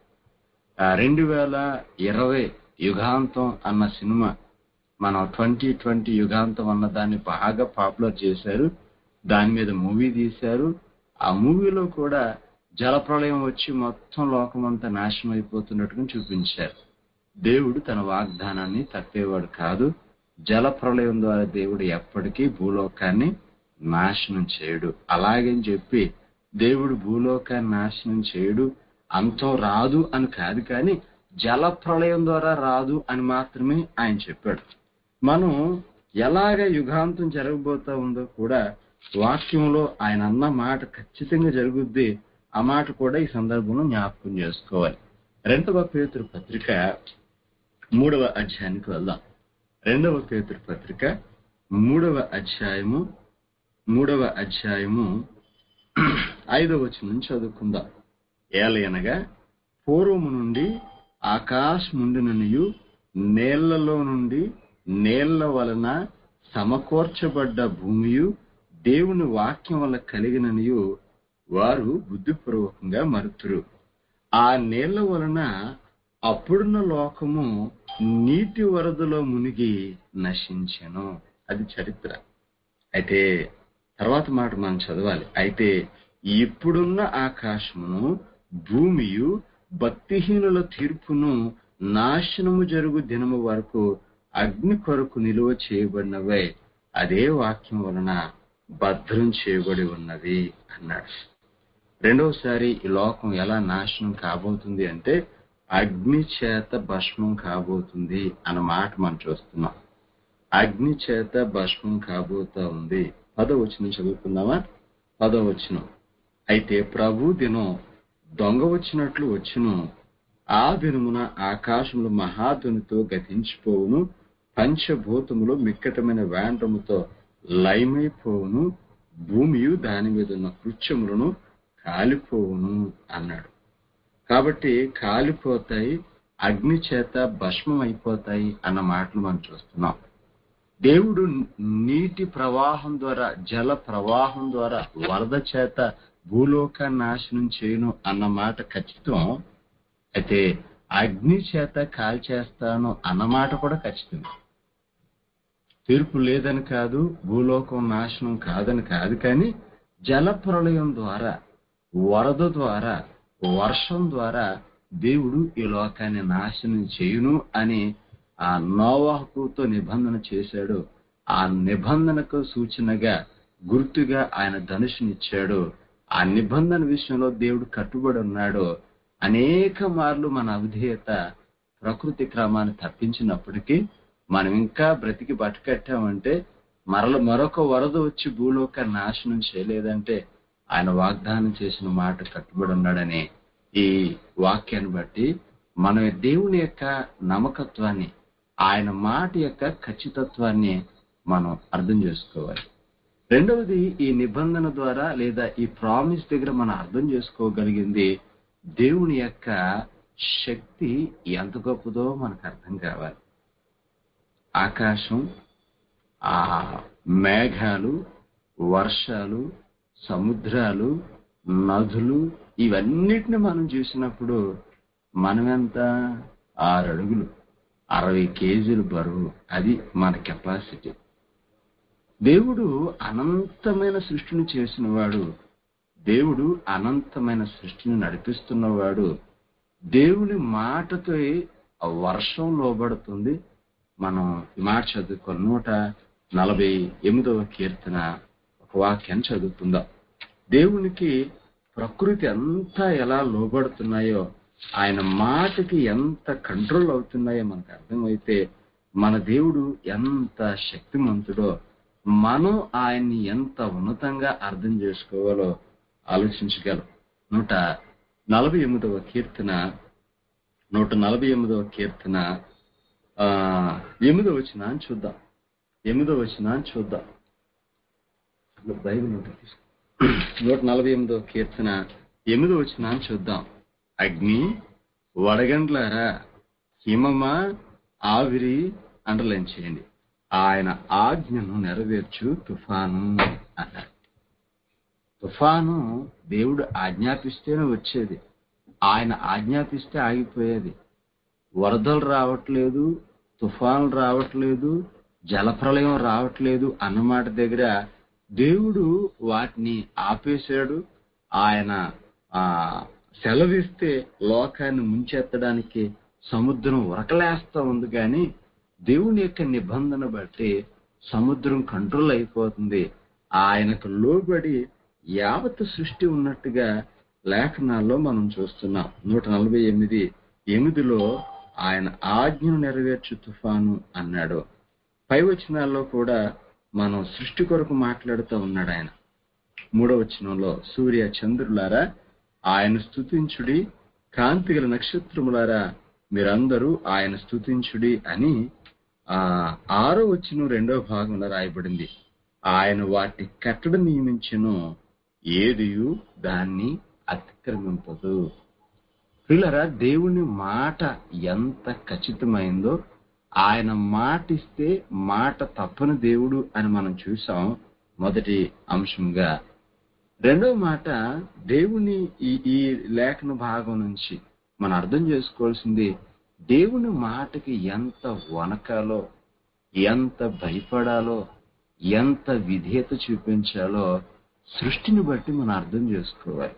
రెండు వేల ఇరవై యుగాంతం అన్న సినిమా మనం ట్వంటీ ట్వంటీ యుగాంతం అన్న దాన్ని బాగా పాపులర్ చేశారు దాని మీద మూవీ తీశారు ఆ మూవీలో కూడా జలప్రళయం వచ్చి మొత్తం లోకమంతా నాశనం అయిపోతున్నట్టుగా చూపించారు దేవుడు తన వాగ్దానాన్ని తప్పేవాడు కాదు జలప్రళయం ద్వారా దేవుడు ఎప్పటికీ భూలోకాన్ని నాశనం చేయడు అలాగని చెప్పి దేవుడు భూలోకాన్ని నాశనం చేయడు అంతం రాదు అని కాదు కానీ జల ప్రళయం ద్వారా రాదు అని మాత్రమే ఆయన చెప్పాడు మనం ఎలాగ యుగాంతం జరగబోతా ఉందో కూడా వాక్యంలో ఆయన అన్న మాట ఖచ్చితంగా జరుగుద్ది ఆ మాట కూడా ఈ సందర్భంలో జ్ఞాపకం చేసుకోవాలి రెండవ పేతురు పత్రిక మూడవ అధ్యాయానికి వెళ్దాం రెండవ పేతురు పత్రిక మూడవ అధ్యాయము మూడవ అధ్యాయము ఐదవ వచనం నుంచి చదువుకుందాం ఏలయనగా పూర్వము నుండి ఆకాశముండిననియు నేళ్లలో నుండి నేళ్ల వలన సమకూర్చబడ్డ భూమియు దేవుని వాక్యం వల్ల కలిగిననియు వారు బుద్ధిపూర్వకంగా మరుతురు ఆ నేళ్ల వలన అప్పుడున్న లోకము నీటి వరదలో మునిగి నశించెను అది చరిత్ర అయితే తర్వాత మాట మనం చదవాలి అయితే ఇప్పుడున్న ఆకాశమును భూమియు భక్తిహీనుల తీర్పును నాశనము జరుగు దినము వరకు అగ్ని కొరకు నిలువ చేయబడినవై అదే వాక్యం వలన భద్రం చేయబడి ఉన్నవి అన్నాడు రెండవసారి ఈ లోకం ఎలా నాశనం కాబోతుంది అంటే అగ్ని చేత భస్మం కాబోతుంది అన్న మాట మనం చూస్తున్నాం అగ్ని చేత భస్మం కాబోతా ఉంది పదవచనం చదువుకుందామా పదవచనం అయితే ప్రభు దినం దొంగ వచ్చినట్లు వచ్చును ఆ దినమున ఆకాశములు మహాధునితో గతించిపోవును పంచభూతములు మిక్కటమైన వేండ్రముతో లయమైపోవును భూమియు దాని మీద ఉన్న కృత్యములను కాలిపోవును అన్నాడు కాబట్టి కాలిపోతాయి అగ్ని చేత భస్మం అయిపోతాయి అన్న మాటలు మనం చూస్తున్నాం దేవుడు నీటి ప్రవాహం ద్వారా జల ప్రవాహం ద్వారా వరద చేత భూలోకాన్ని నాశనం చేయను అన్న మాట ఖచ్చితం అయితే అగ్ని చేత కాల్చేస్తాను అన్న మాట కూడా ఖచ్చితం తీర్పు లేదని కాదు భూలోకం నాశనం కాదని కాదు కానీ జల ప్రళయం ద్వారా వరద ద్వారా వర్షం ద్వారా దేవుడు ఈ లోకాన్ని నాశనం చేయును అని ఆ నోవాహుతో నిబంధన చేశాడు ఆ నిబంధనకు సూచనగా గుర్తుగా ఆయన ధనుషునిచ్చాడు ఆ నిబంధన విషయంలో దేవుడు కట్టుబడి ఉన్నాడు అనేక మార్లు మన అవిధేయత ప్రకృతి క్రమాన్ని తప్పించినప్పటికీ మనం ఇంకా బ్రతికి బట్టకట్టామంటే మరల మరొక వరద వచ్చి భూలోక నాశనం చేయలేదంటే ఆయన వాగ్దానం చేసిన మాట కట్టుబడి ఉన్నాడని ఈ వాక్యాన్ని బట్టి మనం దేవుని యొక్క నమ్మకత్వాన్ని ఆయన మాట యొక్క ఖచ్చితత్వాన్ని మనం అర్థం చేసుకోవాలి రెండవది ఈ నిబంధన ద్వారా లేదా ఈ ప్రామిస్ దగ్గర మనం అర్థం చేసుకోగలిగింది దేవుని యొక్క శక్తి ఎంత గొప్పదో మనకు అర్థం కావాలి ఆకాశం ఆ మేఘాలు వర్షాలు సముద్రాలు నదులు ఇవన్నిటిని మనం చూసినప్పుడు మనమెంత ఆరు అడుగులు అరవై కేజీలు బరువు అది మన కెపాసిటీ దేవుడు అనంతమైన సృష్టిని చేసినవాడు దేవుడు అనంతమైన సృష్టిని నడిపిస్తున్నవాడు దేవుని మాటతో ఆ వర్షం లోబడుతుంది మనం ఈ మాట చదువుకోవాలి నూట నలభై ఎనిమిదవ కీర్తన ఒక వాక్యాన్ని చదువుకుందాం దేవునికి ప్రకృతి అంతా ఎలా లోబడుతున్నాయో ఆయన మాటకి ఎంత కంట్రోల్ అవుతున్నాయో మనకు అర్థమైతే మన దేవుడు ఎంత శక్తిమంతుడో మనం ఆయన్ని ఎంత ఉన్నతంగా అర్థం చేసుకోవాలో ఆలోచించగలం నూట నలభై ఎనిమిదవ కీర్తన నూట నలభై ఎనిమిదవ కీర్తన ఆ ఎనిమిదవ వచ్చిన చూద్దాం ఎనిమిదవ వచ్చిన చూద్దాం బైబిల్ ఉంటుంది తీసుకో. నూట నలభై ఎనిమిదవ కీర్తన ఎనిమిదవ వచ్చిన చూద్దాం అగ్ని వడగండ్లారా హిమమా ఆవిరి అండర్లైన్ చేయండి ఆయన ఆజ్ఞను నెరవేర్చు తుఫాను అన్నాడు తుఫాను దేవుడు ఆజ్ఞాపిస్తేనే వచ్చేది ఆయన ఆజ్ఞాపిస్తే ఆగిపోయేది వరదలు రావట్లేదు తుఫాన్లు రావట్లేదు జలప్రలయం రావట్లేదు అన్నమాట దగ్గర దేవుడు వాటిని ఆపేశాడు ఆయన ఆ సెలవిస్తే లోకాన్ని ముంచెత్తడానికి సముద్రం ఉరకలేస్తా ఉంది కానీ దేవుని యొక్క నిబంధన బట్టి సముద్రం కంట్రోల్ అయిపోతుంది ఆయనకు లోబడి యావత్ సృష్టి ఉన్నట్టుగా లేఖనాల్లో మనం చూస్తున్నాం నూట నలభై ఎనిమిది ఎనిమిదిలో ఆయన ఆజ్ఞను నెరవేర్చు తుఫాను అన్నాడు పై వచనాల్లో కూడా మనం సృష్టి కొరకు మాట్లాడుతూ ఉన్నాడు ఆయన మూడో వచనంలో సూర్య చంద్రులారా ఆయన స్తుతించుడి కాంతిగల నక్షత్రములారా మీరందరూ ఆయన స్తుతించుడి అని ఆ ఆరో వచ్చిన రెండో భాగంలో రాయబడింది ఆయన వాటి కట్టడ నియమించను ఏదియు దాన్ని అతిక్రమింపదు పిల్లరా దేవుని మాట ఎంత ఖచ్చితమైందో ఆయన మాట ఇస్తే మాట తప్పని దేవుడు అని మనం చూసాం మొదటి అంశంగా రెండవ మాట దేవుని ఈ ఈ లేఖన భాగం నుంచి మనం అర్థం చేసుకోవాల్సింది దేవుని మాటకి ఎంత వనకాలో ఎంత భయపడాలో ఎంత విధేయత చూపించాలో సృష్టిని బట్టి మనం అర్థం చేసుకోవాలి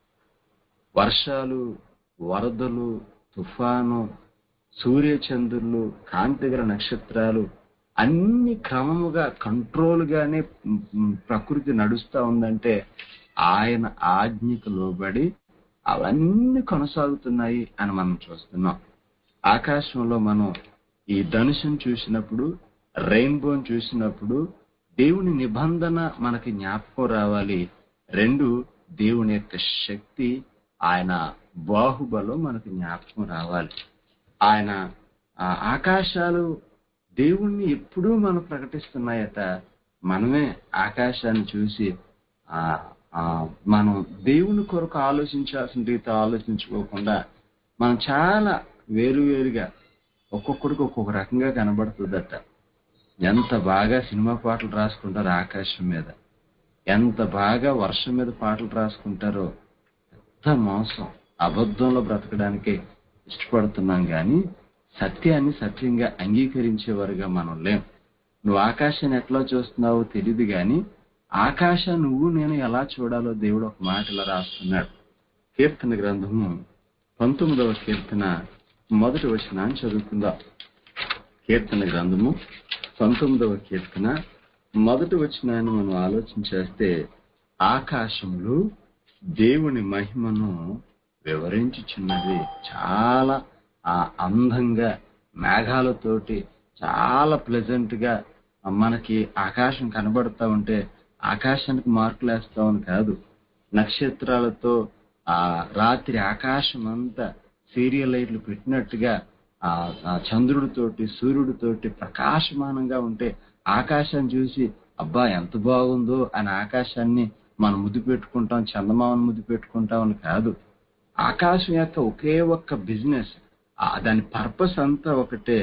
వర్షాలు వరదలు తుఫాను సూర్యచంద్రులు కాంతిగల నక్షత్రాలు అన్ని క్రమముగా కంట్రోల్ గానే మ్, మ్, ప్రకృతి నడుస్తా ఉందంటే ఆయన ఆజ్ఞకు లోబడి అవన్నీ కొనసాగుతున్నాయి అని మనం చూస్తున్నాం ఆకాశంలో మనం ఈ ధనుషుని చూసినప్పుడు రెయిన్బోని చూసినప్పుడు దేవుని నిబంధన మనకి జ్ఞాపకం రావాలి రెండు దేవుని యొక్క శక్తి ఆయన బాహుబలం మనకు జ్ఞాపకం రావాలి ఆయన ఆ ఆకాశాలు దేవుణ్ణి ఎప్పుడూ మనం ప్రకటిస్తున్నాయట మనమే ఆకాశాన్ని చూసి ఆ ఆ, మనం దేవుని కొరకు ఆలోచించాల్సిన రీతి ఆలోచించుకోకుండా మనం చాలా వేరువేరుగా ఒక్కొక్కడికి ఒక్కొక్క రకంగా కనబడుతుందట ఎంత బాగా సినిమా పాటలు రాసుకుంటారు ఆకాశం మీద ఎంత బాగా వర్షం మీద పాటలు రాసుకుంటారో ఎంత మోసం అబద్ధంలో బ్రతకడానికి ఇష్టపడుతున్నాం కానీ సత్యాన్ని సత్యంగా అంగీకరించేవారుగా మనం లేం నువ్వు ఆకాశాన్ని ఎట్లా చూస్తున్నావో తెలియదు కానీ ఆకాశం నువ్వు నేను ఎలా చూడాలో దేవుడు ఒక మాట ఇలా రాస్తున్నాడు కీర్తన గ్రంథము పంతొమ్మిదవ కీర్తన మొదటి వచ్చిన చదువుకుందాం కీర్తన గ్రంథము పంతొమ్మిదవ కీర్తన మొదటి వచ్చినాన్ని మనం ఆలోచించేస్తే ఆకాశములు దేవుని మహిమను వివరించుచున్నది చాలా ఆ అందంగా మేఘాలతోటి చాలా ప్లెజెంట్ గా మనకి ఆకాశం కనబడతా ఉంటే ఆకాశానికి మార్కులు వేస్తామని కాదు నక్షత్రాలతో ఆ రాత్రి ఆకాశం అంతా సీరియల్ లైట్లు పెట్టినట్టుగా ఆ ఆ చంద్రుడితోటి సూర్యుడితోటి ప్రకాశమానంగా ఉంటే ఆకాశాన్ని చూసి అబ్బా ఎంత బాగుందో అని ఆకాశాన్ని మనం ముద్దు పెట్టుకుంటాం చందమామను ముద్దు పెట్టుకుంటాం అని కాదు ఆకాశం యొక్క ఒకే ఒక్క బిజినెస్ దాని పర్పస్ అంతా ఒకటే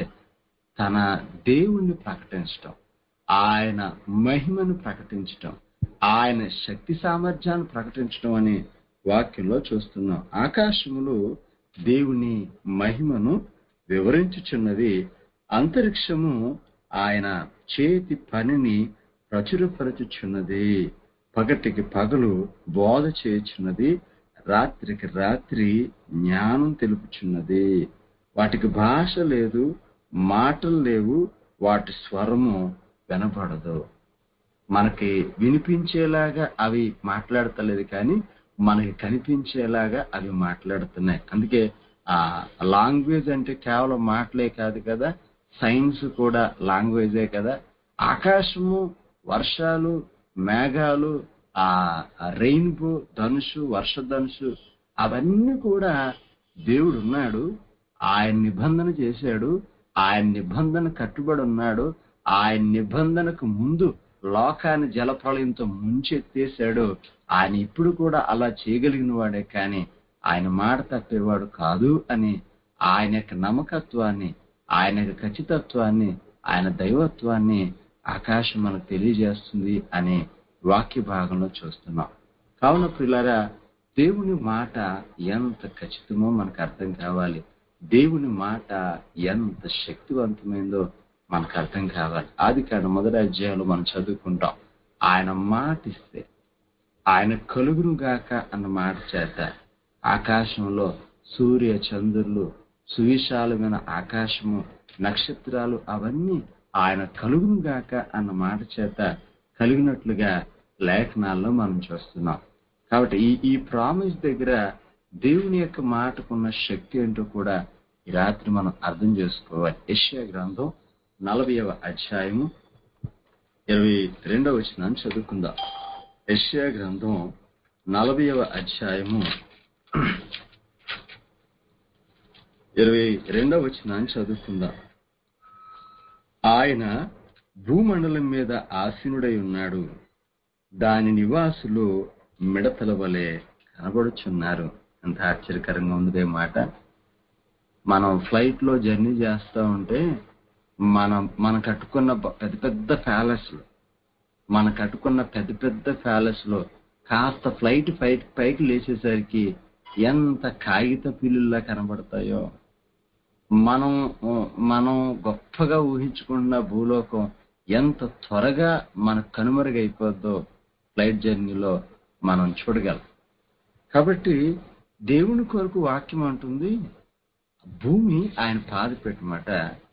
తన దేవుణ్ణి ప్రకటించటం ఆయన మహిమను ప్రకటించటం ఆయన శక్తి సామర్థ్యాన్ని ప్రకటించడం అనే వాక్యంలో చూస్తున్నాం ఆకాశములు దేవుని మహిమను వివరించుచున్నది అంతరిక్షము ఆయన చేతి పనిని ప్రచురపరచుచున్నది పగటికి పగలు బోధ చేయుచున్నది రాత్రికి రాత్రి జ్ఞానం తెలుపుచున్నది వాటికి భాష లేదు మాటలు లేవు వాటి స్వరము వినపడదు మనకి వినిపించేలాగా అవి మాట్లాడతలేదు కానీ మనకి కనిపించేలాగా అవి మాట్లాడుతున్నాయి అందుకే ఆ లాంగ్వేజ్ అంటే కేవలం మాటలే కాదు కదా సైన్స్ కూడా లాంగ్వేజే కదా ఆకాశము వర్షాలు మేఘాలు ఆ రెయిన్బో ధనుషు వర్ష ధనుషు అవన్నీ కూడా దేవుడు ఉన్నాడు ఆయన నిబంధన చేశాడు ఆయన నిబంధన కట్టుబడి ఉన్నాడు ఆయన నిబంధనకు ముందు లోకాన్ని జలప్రళయంతో ముంచెత్తేశాడు ఆయన ఇప్పుడు కూడా అలా చేయగలిగిన వాడే కానీ ఆయన మాట తప్పేవాడు కాదు అని ఆయన యొక్క నమ్మకత్వాన్ని ఆయన యొక్క ఖచ్చితత్వాన్ని ఆయన దైవత్వాన్ని ఆకాశం మనకు తెలియజేస్తుంది అనే వాక్య భాగంలో చూస్తున్నాం కావున పిల్లరా దేవుని మాట ఎంత ఖచ్చితమో మనకు అర్థం కావాలి దేవుని మాట ఎంత శక్తివంతమైందో మనకు అర్థం కావాలి ఆది కాదు మొదటి అధ్యాయంలో మనం చదువుకుంటాం ఆయన మాట ఇస్తే ఆయన కలుగును గాక అన్న మాట చేత ఆకాశంలో సూర్య చంద్రులు సువిశాలమైన ఆకాశము నక్షత్రాలు అవన్నీ ఆయన కలుగును గాక అన్న మాట చేత కలిగినట్లుగా లేఖనాల్లో మనం చూస్తున్నాం కాబట్టి ఈ ఈ ప్రామిస్ దగ్గర దేవుని యొక్క మాటకున్న శక్తి ఏంటో కూడా ఈ రాత్రి మనం అర్థం చేసుకోవాలి యెషయా గ్రంథం నలభైవ అధ్యాయము ఇరవై రెండవ వచనాన్ని చదువుకుందాం యెషయా గ్రంథం నలభైవ అధ్యాయము ఇరవై రెండవ వచనాన్ని చదువుకుందాం ఆయన భూమండలం మీద ఆసీనుడై ఉన్నాడు దాని నివాసులు మిడతల వలె కనబడుచున్నారు అంత ఆశ్చర్యకరంగా ఉంది మాట మనం ఫ్లైట్ లో జర్నీ చేస్తా ఉంటే మనం మనం కట్టుకున్న బ- పెద్ద పెద్ద ప్యాలెస్లు మనం కట్టుకున్న పెద్ద పెద్ద ప్యాలెస్ లో కాస్త ఫ్లైట్ పైకి పైకి లేచేసరికి ఎంత కాగిత పిల్లుల్లా కనబడతాయో మనం మనం గొప్పగా ఊహించుకున్న భూలోకం ఎంత త్వరగా మనకు కనుమరుగైపోద్దో ఫ్లైట్ జర్నీలో మనం చూడగలం కాబట్టి దేవుని కొరకు వాక్యం అంటుంది భూమి ఆయన పాదపెట్టమాట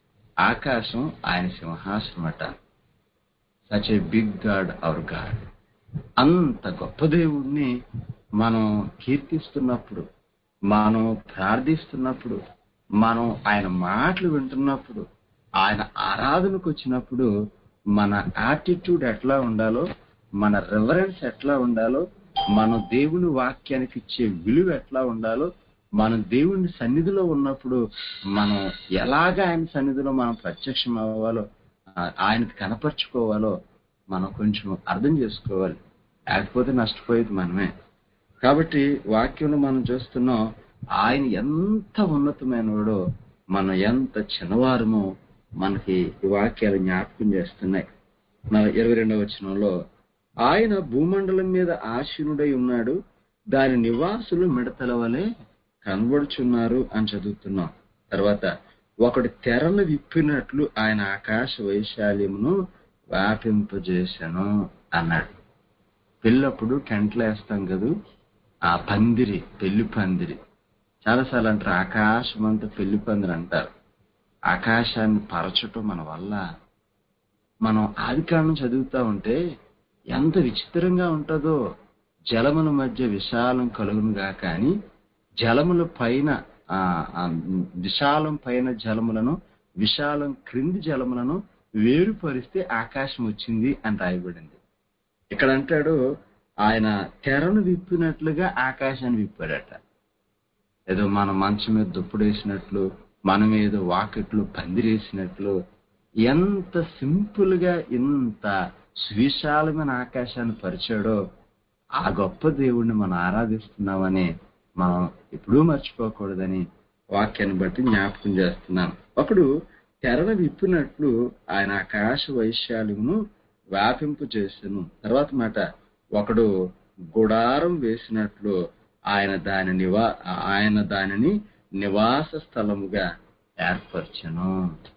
ఆకాశం ఆయన సింహాసనమట such a big god our god అంత గొప్ప దేవుణ్ణి మనం కీర్తిస్తున్నప్పుడు మనం ప్రార్థిస్తున్నప్పుడు మనం ఆయన మాటలు వింటున్నప్పుడు ఆయన ఆరాధనకు వచ్చినప్పుడు మన యాటిట్యూడ్ ఎట్లా ఉండాలో మన రెవరెన్స్ ఎట్లా ఉండాలో మనం దేవుని వాక్యానికి ఇచ్చే విలువ ఎట్లా ఉండాలో మనం దేవుని సన్నిధిలో ఉన్నప్పుడు మనం ఎలాగ ఆయన సన్నిధిలో మనం ప్రత్యక్షం అవ్వాలో ఆ- ఆయనకు కనపరుచుకోవాలో మనం కొంచెం అర్థం చేసుకోవాలి లేకపోతే నష్టపోయేది మనమే కాబట్టి వాక్యంలో మనం చూస్తున్నాం ఆయన ఎంత ఉన్నతమైనవాడో మనం ఎంత చిన్నవారమో మనకి ఈ వాక్యాలు జ్ఞాపకం చేస్తున్నాయి మన ఇరవై రెండవ వచనంలో ఆయన భూమండలం మీద ఆశీనుడై ఉన్నాడు దాని నివాసులు మిడతల వలె కనబడుచున్నారు అని చదువుతున్నాం తర్వాత ఒకటి తెరలు విప్పినట్లు ఆయన ఆకాశ వైశాల్యమును వ్యాపింపజేశాను అన్నాడు పెళ్ళప్పుడు టెంట్లు వేస్తాం కదూ ఆ పందిరి పెళ్లి పందిరి చాలాసార్లు అంటారు ఆకాశం అంతా పెళ్లి పందిరి అంటారు ఆకాశాన్ని పరచటం మన వల్ల మనం ఆదికాండం చదువుతా ఉంటే ఎంత విచిత్రంగా ఉంటుందో జలముల మధ్య విశాలం కలుగునుగా కానీ జలముల పైన ఆ, ఆ, విశాలం పైన జలములను విశాలం క్రింది జలములను వేరుపరిస్తే ఆకాశం వచ్చింది అని రాయబడింది ఇక్కడ అంటాడు ఆయన తెరను విప్పినట్లుగా ఆకాశాన్ని విప్పాడట ఏదో మన మంచం మీద దుప్పుడేసినట్లు మనం ఏదో వాకిట్లు పందిరేసినట్లు ఎంత సింపుల్ గా ఇంత సువిశాలమైన ఆకాశాన్ని పరిచాడో ఆ గొప్ప దేవుణ్ణి మనం ఆరాధిస్తున్నామని మనం ఎప్పుడూ మర్చిపోకూడదని వాక్యాన్ని బట్టి జ్ఞాపకం చేస్తున్నాను ఒకడు తెరను విప్పినట్లు ఆయన ఆకాశ వైశాల్యమును వ్యాపింపు చేసెను తర్వాత మాట ఒకడు గుడారం వేసినట్లు ఆయన దాని నివా ఆయన దానిని నివాస స్థలముగా ఏర్పరచను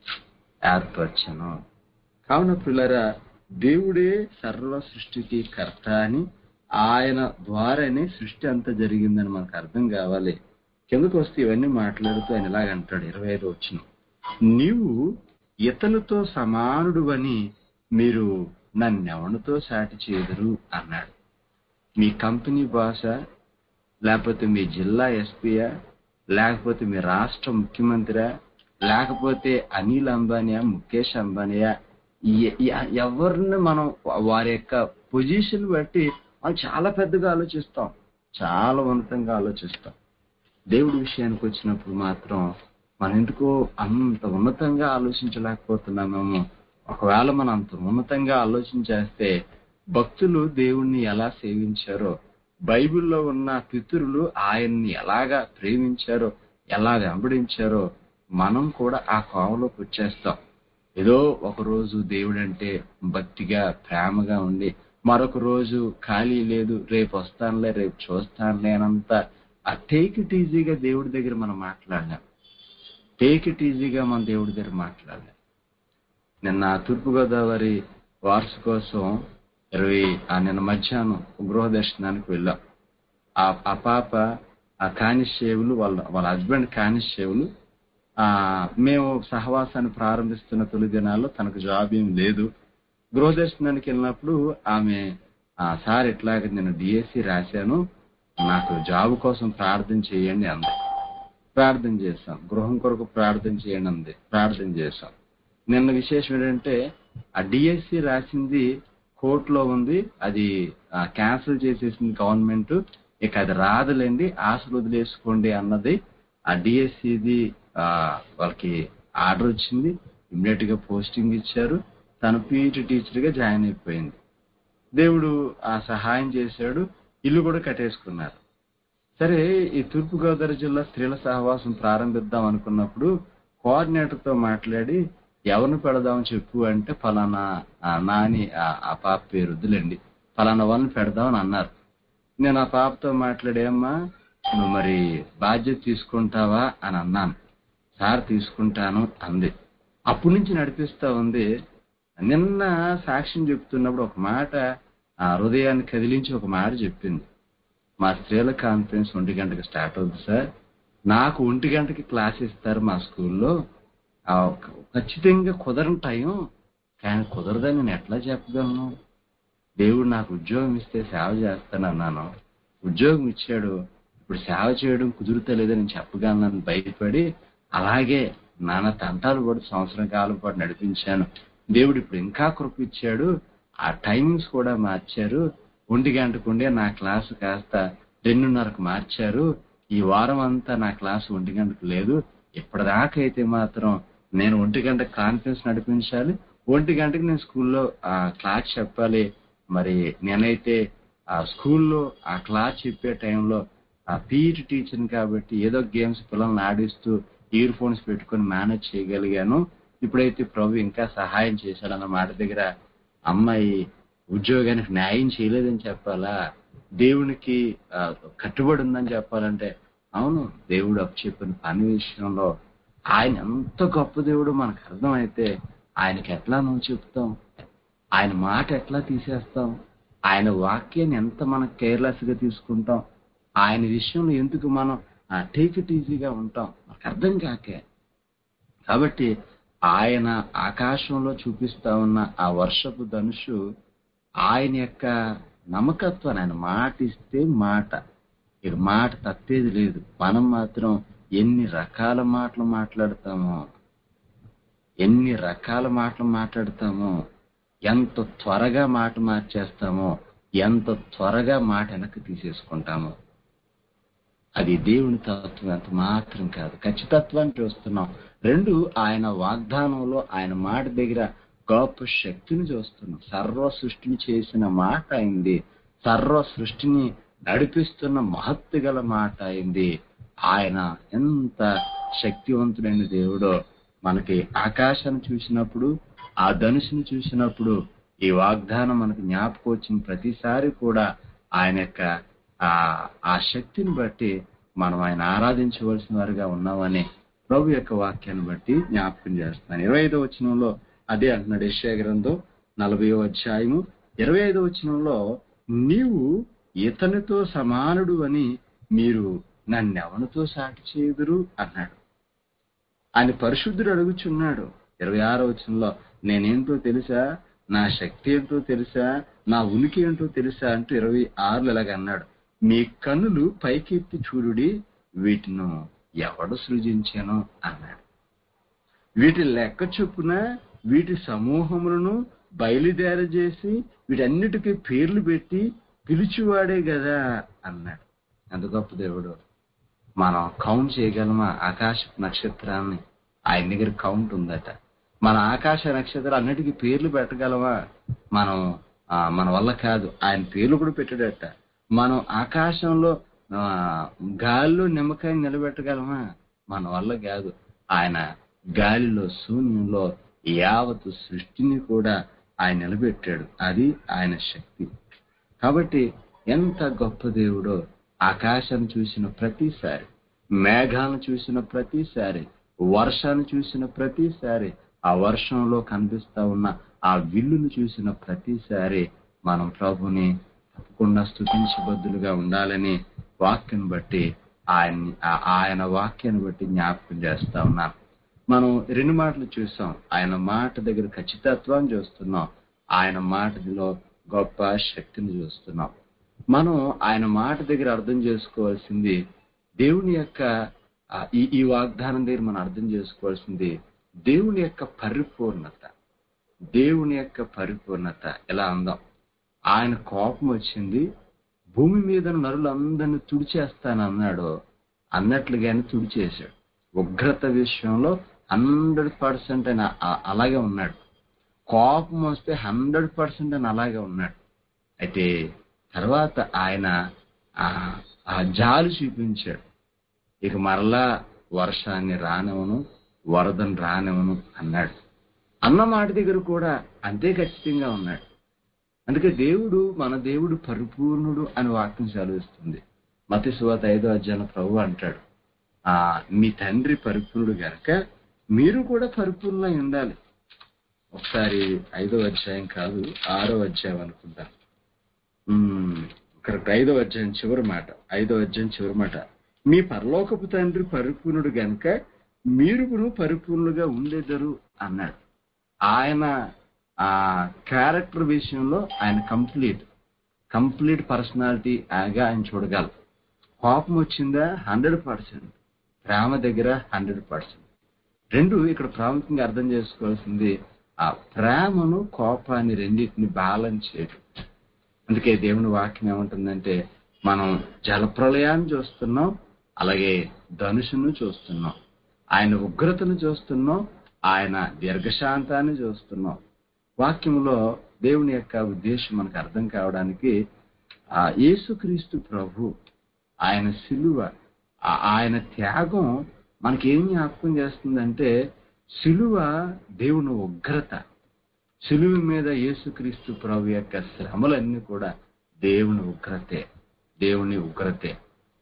ఏర్పరచను కావున పిల్లరా దేవుడే సర్వ సృష్టికి కర్త అని ఆయన ద్వారానే సృష్టి అంతా జరిగిందని మనకు అర్థం కావాలి కిందకు వస్తే ఇవన్నీ మాట్లాడుతూ ఆయన ఇలాగంటాడు ఇరవై ఐదు వచ్చిన నీవు ఇతనితో సమానుడు అని మీరు నన్నెవనితో సాటి చేదురు అన్నాడు మీ కంపెనీ భాష లేకపోతే మీ జిల్లా ఎస్పీయా లేకపోతే మీ రాష్ట్ర ముఖ్యమంత్రి లేకపోతే అనిల్ అంబానియా ముఖేష్ అంబానియా ఎ- ఎ- ఎవరిని మనం వారి యొక్క పొజిషన్ బట్టి మనం చాలా పెద్దగా ఆలోచిస్తాం చాలా ఉన్నతంగా ఆలోచిస్తాం దేవుడి విషయానికి వచ్చినప్పుడు మాత్రం మనం ఎందుకో అంత ఉన్నతంగా ఆలోచించలేకపోతున్నామేమో ఒకవేళ మనం అంత ఉన్నతంగా ఆలోచించేస్తే భక్తులు దేవుణ్ణి ఎలా సేవించారో బైబిల్లో ఉన్న పితరులు ఆయన్ని ఎలాగా ప్రేమించారో ఎలా వెంబడించారో మనం కూడా ఆ కోవలోకి వచ్చేస్తాం ఏదో ఒక రోజు దేవుడంటే భక్తిగా ప్రేమగా ఉండి మరొక రోజు ఖాళీ లేదు రేపు వస్తానులే రేపు చూస్తానులే అనంత ఆ టేక్ ఇట్ ఈజీగా దేవుడి దగ్గర మనం మాట్లాడలేం టేక్ ఇట్ ఈజీగా మన దేవుడి దగ్గర మాట్లాడలేం నిన్న తూర్పుగోదావరి వార్షికోత్సవం ఇరవై ఆ నిన్న మధ్యాహ్నం గృహ దర్శనానికి వెళ్ళాం ఆ ఆ పాప ఆ కానిస్టేబుల్ వాళ్ళ వాళ్ళ హస్బెండ్ కానిస్టేబుల్ ఆ మేము సహవాసాన్ని ప్రారంభిస్తున్న తొలి దినాల్లో తనకు జాబ్ ఏం లేదు గృహ దర్శనానికి వెళ్ళినప్పుడు ఆమె ఆ సార్ ఇట్లాగ నేను డిఎస్సి రాశాను నాకు జాబ్ కోసం ప్రార్థన చేయండి అంది ప్రార్థన చేశాం గృహం కొరకు ప్రార్థన చేయండి అంది ప్రార్థన చేశాం నిన్న విశేషం ఏంటంటే ఆ డిఎస్సి రాసింది కోర్టులో ఉంది అది క్యాన్సిల్ చేసేసింది గవర్నమెంట్ ఇక అది రాదులేండి ఆశలు వదిలేసుకోండి అన్నది ఆ డిఎస్సిది వాళ్ళకి ఆర్డర్ వచ్చింది ఇమ్మీడియట్ గా పోస్టింగ్ ఇచ్చారు తను పీఈటీ టీచర్ గా జాయిన్ అయిపోయింది దేవుడు ఆ సహాయం చేశాడు ఇల్లు కూడా కట్టేసుకున్నారు సరే ఈ తూర్పుగోదావరి జిల్లా స్త్రీల సహవాసం ప్రారంభిద్దాం అనుకున్నప్పుడు కోఆర్డినేటర్ తో మాట్లాడి ఎవరిని పెడదామని చెప్పు అంటే ఫలానా ఆ నాని ఆ- ఆ పాప పేరు వద్దులేండి ఫలానా వాళ్ళని పెడదామని అన్నారు నేను ఆ పాపతో మాట్లాడేమ్మా నువ్వు మరి బాధ్యత తీసుకుంటావా అని అన్నాను సార్ తీసుకుంటాను అంది అప్పటి నుంచి నడిపిస్తా ఉంది నిన్న సాక్ష్యం చెప్తున్నప్పుడు ఒక మాట ఆ హృదయాన్ని కదిలించి ఒక మాట చెప్పింది మా స్త్రీల కాన్ఫరెన్స్ ఒంటి గంటకి స్టార్ట్ అవుతుంది సార్ నాకు ఒంటి గంటకి క్లాస్ ఇస్తారు మా స్కూల్లో ఆ ఒక- ఖచ్చితంగా కుదరని టైం కానీ కుదరదని నేను ఎట్లా చెప్పగలను దేవుడు నాకు ఉద్యోగం ఇస్తే సేవ చేస్తాను అన్నాను ఉద్యోగం ఇచ్చాడు ఇప్పుడు సేవ చేయడం కుదురుతలేదని నేను చెప్పగలను భయపడి అలాగే నాన్న తంటాలు పడి సంవత్సరం కాలం పాటు నడిపించాను దేవుడు ఇప్పుడు ఇంకా కృప ఇచ్చాడు ఆ టైమింగ్స్ కూడా మార్చారు ఒంటి గంటకు ఉండే నా క్లాసు కాస్త రెండున్నరకు మార్చారు ఈ వారం అంతా నా క్లాసు ఒంటి గంటకు లేదు ఇప్పటిదాకా అయితే మాత్రం నేను ఒంటి గంట కాన్ఫరెన్స్ నడిపించాలి ఒంటి గంటకి నేను స్కూల్లో ఆ క్లాస్ చెప్పాలి మరి నేనైతే ఆ స్కూల్లో ఆ క్లాస్ చెప్పే టైంలో ఆ పీఈటీ టీచర్ని కాబట్టి ఏదో గేమ్స్ పిల్లల్ని ఆడిస్తూ ఇయర్ ఫోన్స్ పెట్టుకొని మేనేజ్ చేయగలిగాను ఇప్పుడైతే ప్రభు ఇంకా సహాయం చేశాడన్న మాట దగ్గర అమ్మాయి ఉద్యోగానికి న్యాయం చేయలేదని చెప్పాలా దేవునికి ఆ, కట్టుబడి ఉందని చెప్పాలంటే అవును దేవుడు అప్పు చెప్పిన పని విషయంలో ఆయన ఎంత గొప్ప దేవుడు మనకు అర్థమైతే ఆయనకి ఎట్లా నువ్వు చెప్తాం ఆయన మాట ఎట్లా తీసేస్తాం ఆయన వాక్యాన్ని ఎంత మనం కేర్లెస్ గా తీసుకుంటాం ఆయన విషయంలో ఎందుకు మనం టేక్ ఇట్ ఈజీగా ఉంటాం మనకు అర్థం కాకే కాబట్టి ఆయన ఆకాశంలో చూపిస్తా ఉన్న ఆ వర్షపు ధనుషు ఆయన యొక్క నమ్మకత్వాన్ని ఆయన మాట ఇస్తే మాట ఇక మాట తప్పేది లేదు మనం మాత్రం ఎన్ని రకాల మాటలు మాట్లాడతామో ఎన్ని రకాల మాటలు మాట్లాడతామో ఎంత త్వరగా మాట మార్చేస్తామో ఎంత త్వరగా మాట వెనక్కి తీసేసుకుంటామో అది దేవుని తత్వం ఎంత మాత్రం కాదు ఖచ్చితత్వాన్ని చూస్తున్నాం రెండు ఆయన వాగ్దానంలో ఆయన మాట దగ్గర గొప్ప శక్తిని చూస్తున్నాం సర్వ సృష్టిని చేసిన మాట అయింది సర్వ సృష్టిని నడిపిస్తున్న మహత్తు గల మాట అయింది ఆయన ఎంత శక్తివంతుడైన దేవుడో మనకి ఆకాశాన్ని చూసినప్పుడు ఆ ధనుసుని చూసినప్పుడు ఈ వాగ్దానం మనకు జ్ఞాపకం వచ్చిన ప్రతిసారి కూడా ఆయన యొక్క ఆ ఆ శక్తిని బట్టి మనం ఆయన ఆరాధించవలసిన వారుగా ఉన్నామని ప్రభు యొక్క వాక్యాన్ని బట్టి జ్ఞాపకం చేస్తాను ఇరవై ఐదో వచనంలో అదే అంటున్నాడు యెషయా గ్రంథం నలభయో అధ్యాయము ఇరవై ఐదో వచనంలో నీవు ఇతనితో సమానుడు అని మీరు నన్నెవనితో సాటి చేయుదురు అన్నాడు ఆయన పరిశుద్ధుడు అడుగుచున్నాడు ఇరవై ఆరో వచనంలో నేనేంటో తెలుసా నా శక్తి ఏంటో తెలుసా నా ఉనికి ఏంటో తెలుసా అంటూ ఇరవై ఆరులో ఇలాగ అన్నాడు మీ కన్నులు పైకెత్తి చూడుడి వీటిను ఎవడు సృజించాను అన్నాడు వీటి లెక్క చొప్పున వీటి సమూహములను బయలుదేర చేసి వీటన్నిటికీ పేర్లు పెట్టి పిలిచివాడే కదా అన్నాడు ఎంత గొప్ప దేవుడు మనం కౌంట్ చేయగలమా ఆకాశ నక్షత్రాన్ని ఆయన దగ్గర కౌంట్ ఉందట మన ఆకాశ నక్షత్రాలు అన్నిటికీ పేర్లు పెట్టగలమా మనం ఆ, మన వల్ల కాదు ఆయన పేర్లు కూడా పెట్టాడట మనం ఆకాశంలో ఆ, గాలిలో నిమ్మకాయ నిలబెట్టగలమా మన వల్ల కాదు ఆయన గాలిలో శూన్యంలో యావత్ సృష్టిని కూడా ఆయన నిలబెట్టాడు అది ఆయన శక్తి కాబట్టి ఎంత గొప్ప దేవుడో ఆకాశాన్ని చూసిన ప్రతిసారి మేఘాలను చూసిన ప్రతిసారి వర్షాన్ని చూసిన ప్రతిసారి ఆ వర్షంలో కనిపిస్తా ఉన్న ఆ విల్లును చూసిన ప్రతిసారి మనం ప్రభుని తప్పకుండా స్థుతించబద్దులుగా ఉండాలని వాక్యం బట్టి ఆయన ఆయన వాక్యాన్ని బట్టి జ్ఞాపకం చేస్తా ఉన్నాం మనం రెండు మాటలు చూసాం ఆయన మాట దగ్గర ఖచ్చితత్వాన్ని చూస్తున్నాం ఆయన మాటలో గొప్ప శక్తిని చూస్తున్నాం మనం ఆయన మాట దగ్గర అర్థం చేసుకోవాల్సింది దేవుని యొక్క ఆ, ఈ ఈ వాగ్దానం దగ్గర మనం అర్థం చేసుకోవాల్సింది దేవుని యొక్క పరిపూర్ణత దేవుని యొక్క పరిపూర్ణత ఎలా అందాం ఆయన కోపం వచ్చింది భూమి మీద నరులందరినీ తుడిచేస్తానన్నాడు అన్నట్లుగానే తుడిచేశాడు ఉగ్రత విషయంలో హండ్రెడ్ పర్సెంట్ ఆయన ఆ- అలాగే ఉన్నాడు కోపం వస్తే హండ్రెడ్ పర్సెంట్ అని అలాగే ఉన్నాడు అయితే తర్వాత ఆయన ఆ ఆ జాలి చూపించాడు ఇక మరలా వర్షాన్ని రానివను వరదను రానివను అన్నాడు అన్న మాట దగ్గర కూడా అంతే ఖచ్చితంగా ఉన్నాడు అందుకే దేవుడు మన దేవుడు పరిపూర్ణుడు అని వాక్యం సెలవిస్తుంది మతి సువాత ఐదో అధ్యాయం ప్రభు అంటాడు ఆ మీ తండ్రి పరిపూర్ణుడు గనక మీరు కూడా పరిపూర్ణమై ఉండాలి ఒకసారి ఐదో అధ్యాయం కాదు ఆరో అధ్యాయం అనుకుంటా ఉమ్, కరెక్ట్ ఐదో అధ్యాయం చివరి మాట ఐదో అధ్యాయం చివరి మాట మీ పరలోకపు తండ్రి పరిపూర్ణుడు గనక మీరు కూడా పరిపూర్ణులుగా ఉండేదరు అన్నాడు ఆయన ఆ క్యారెక్టర్ విషయంలో ఆయన కంప్లీట్ కంప్లీట్ పర్సనాలిటీ గా ఆయన చూడగలరు కోపం వచ్చిందా హండ్రెడ్ పర్సెంట్ ప్రేమ దగ్గర హండ్రెడ్ పర్సెంట్ రెండు ఇక్కడ ప్రాముఖ్యంగా అర్థం చేసుకోవాల్సింది ఆ ప్రేమను కోపాన్ని రెండింటిని బ్యాలెన్స్ చేయడం అందుకే దేవుని వాక్యం ఏమంటుందంటే మనం జలప్రలయాన్ని చూస్తున్నాం అలాగే ధనుషును చూస్తున్నాం ఆయన ఉగ్రతను చూస్తున్నాం ఆయన దీర్ఘశాంతాన్ని చూస్తున్నాం వాక్యంలో దేవుని యొక్క ఉద్దేశం మనకు అర్థం కావడానికి ఆ యేసుక్రీస్తు ప్రభు ఆయన సిలువ ఆ- ఆయన త్యాగం మనకేం జ్ఞాపకం చేస్తుందంటే సిలువ దేవుని ఉగ్రత సిలువ మీద యేసుక్రీస్తు ప్రభు యొక్క శ్రమలన్నీ కూడా దేవుని ఉగ్రతే దేవుని ఉగ్రతే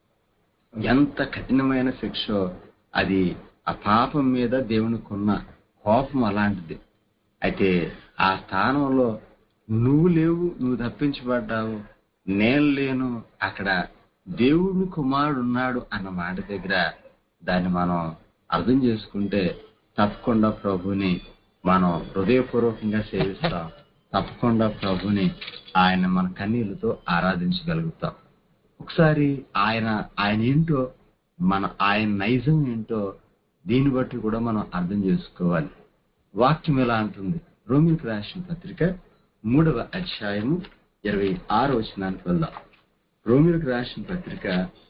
ఎంత కఠినమైన శిక్ష అది ఆ పాపం మీద దేవునికి ఉన్న కోపం అలాంటిది అయితే ఆ స్థానంలో నువ్వు లేవు నువ్వు తప్పించబడ్డావు నేను లేను అక్కడ దేవుని కుమారుడు ఉన్నాడు అన్న మాట దగ్గర దాన్ని మనం అర్థం చేసుకుంటే తప్పకుండా ప్రభుని మనం హృదయపూర్వకంగా సేవిస్తాం తప్పకుండా ప్రభుని ఆయన మన కన్నీళ్లతో ఆరాధించగలుగుతాం ఒకసారి ఆయన ఆయన ఏంటో మన ఆయన నైజం ఏంటో దీన్ని బట్టి కూడా మనం అర్థం చేసుకోవాలి వాక్యం ఎలా అంటుంది రోమిలకు రాసిన పత్రిక మూడవ అధ్యాయము ఇరవై ఆరు వచనానికి వెళ్దాం రోమిలకు రాసిన పత్రిక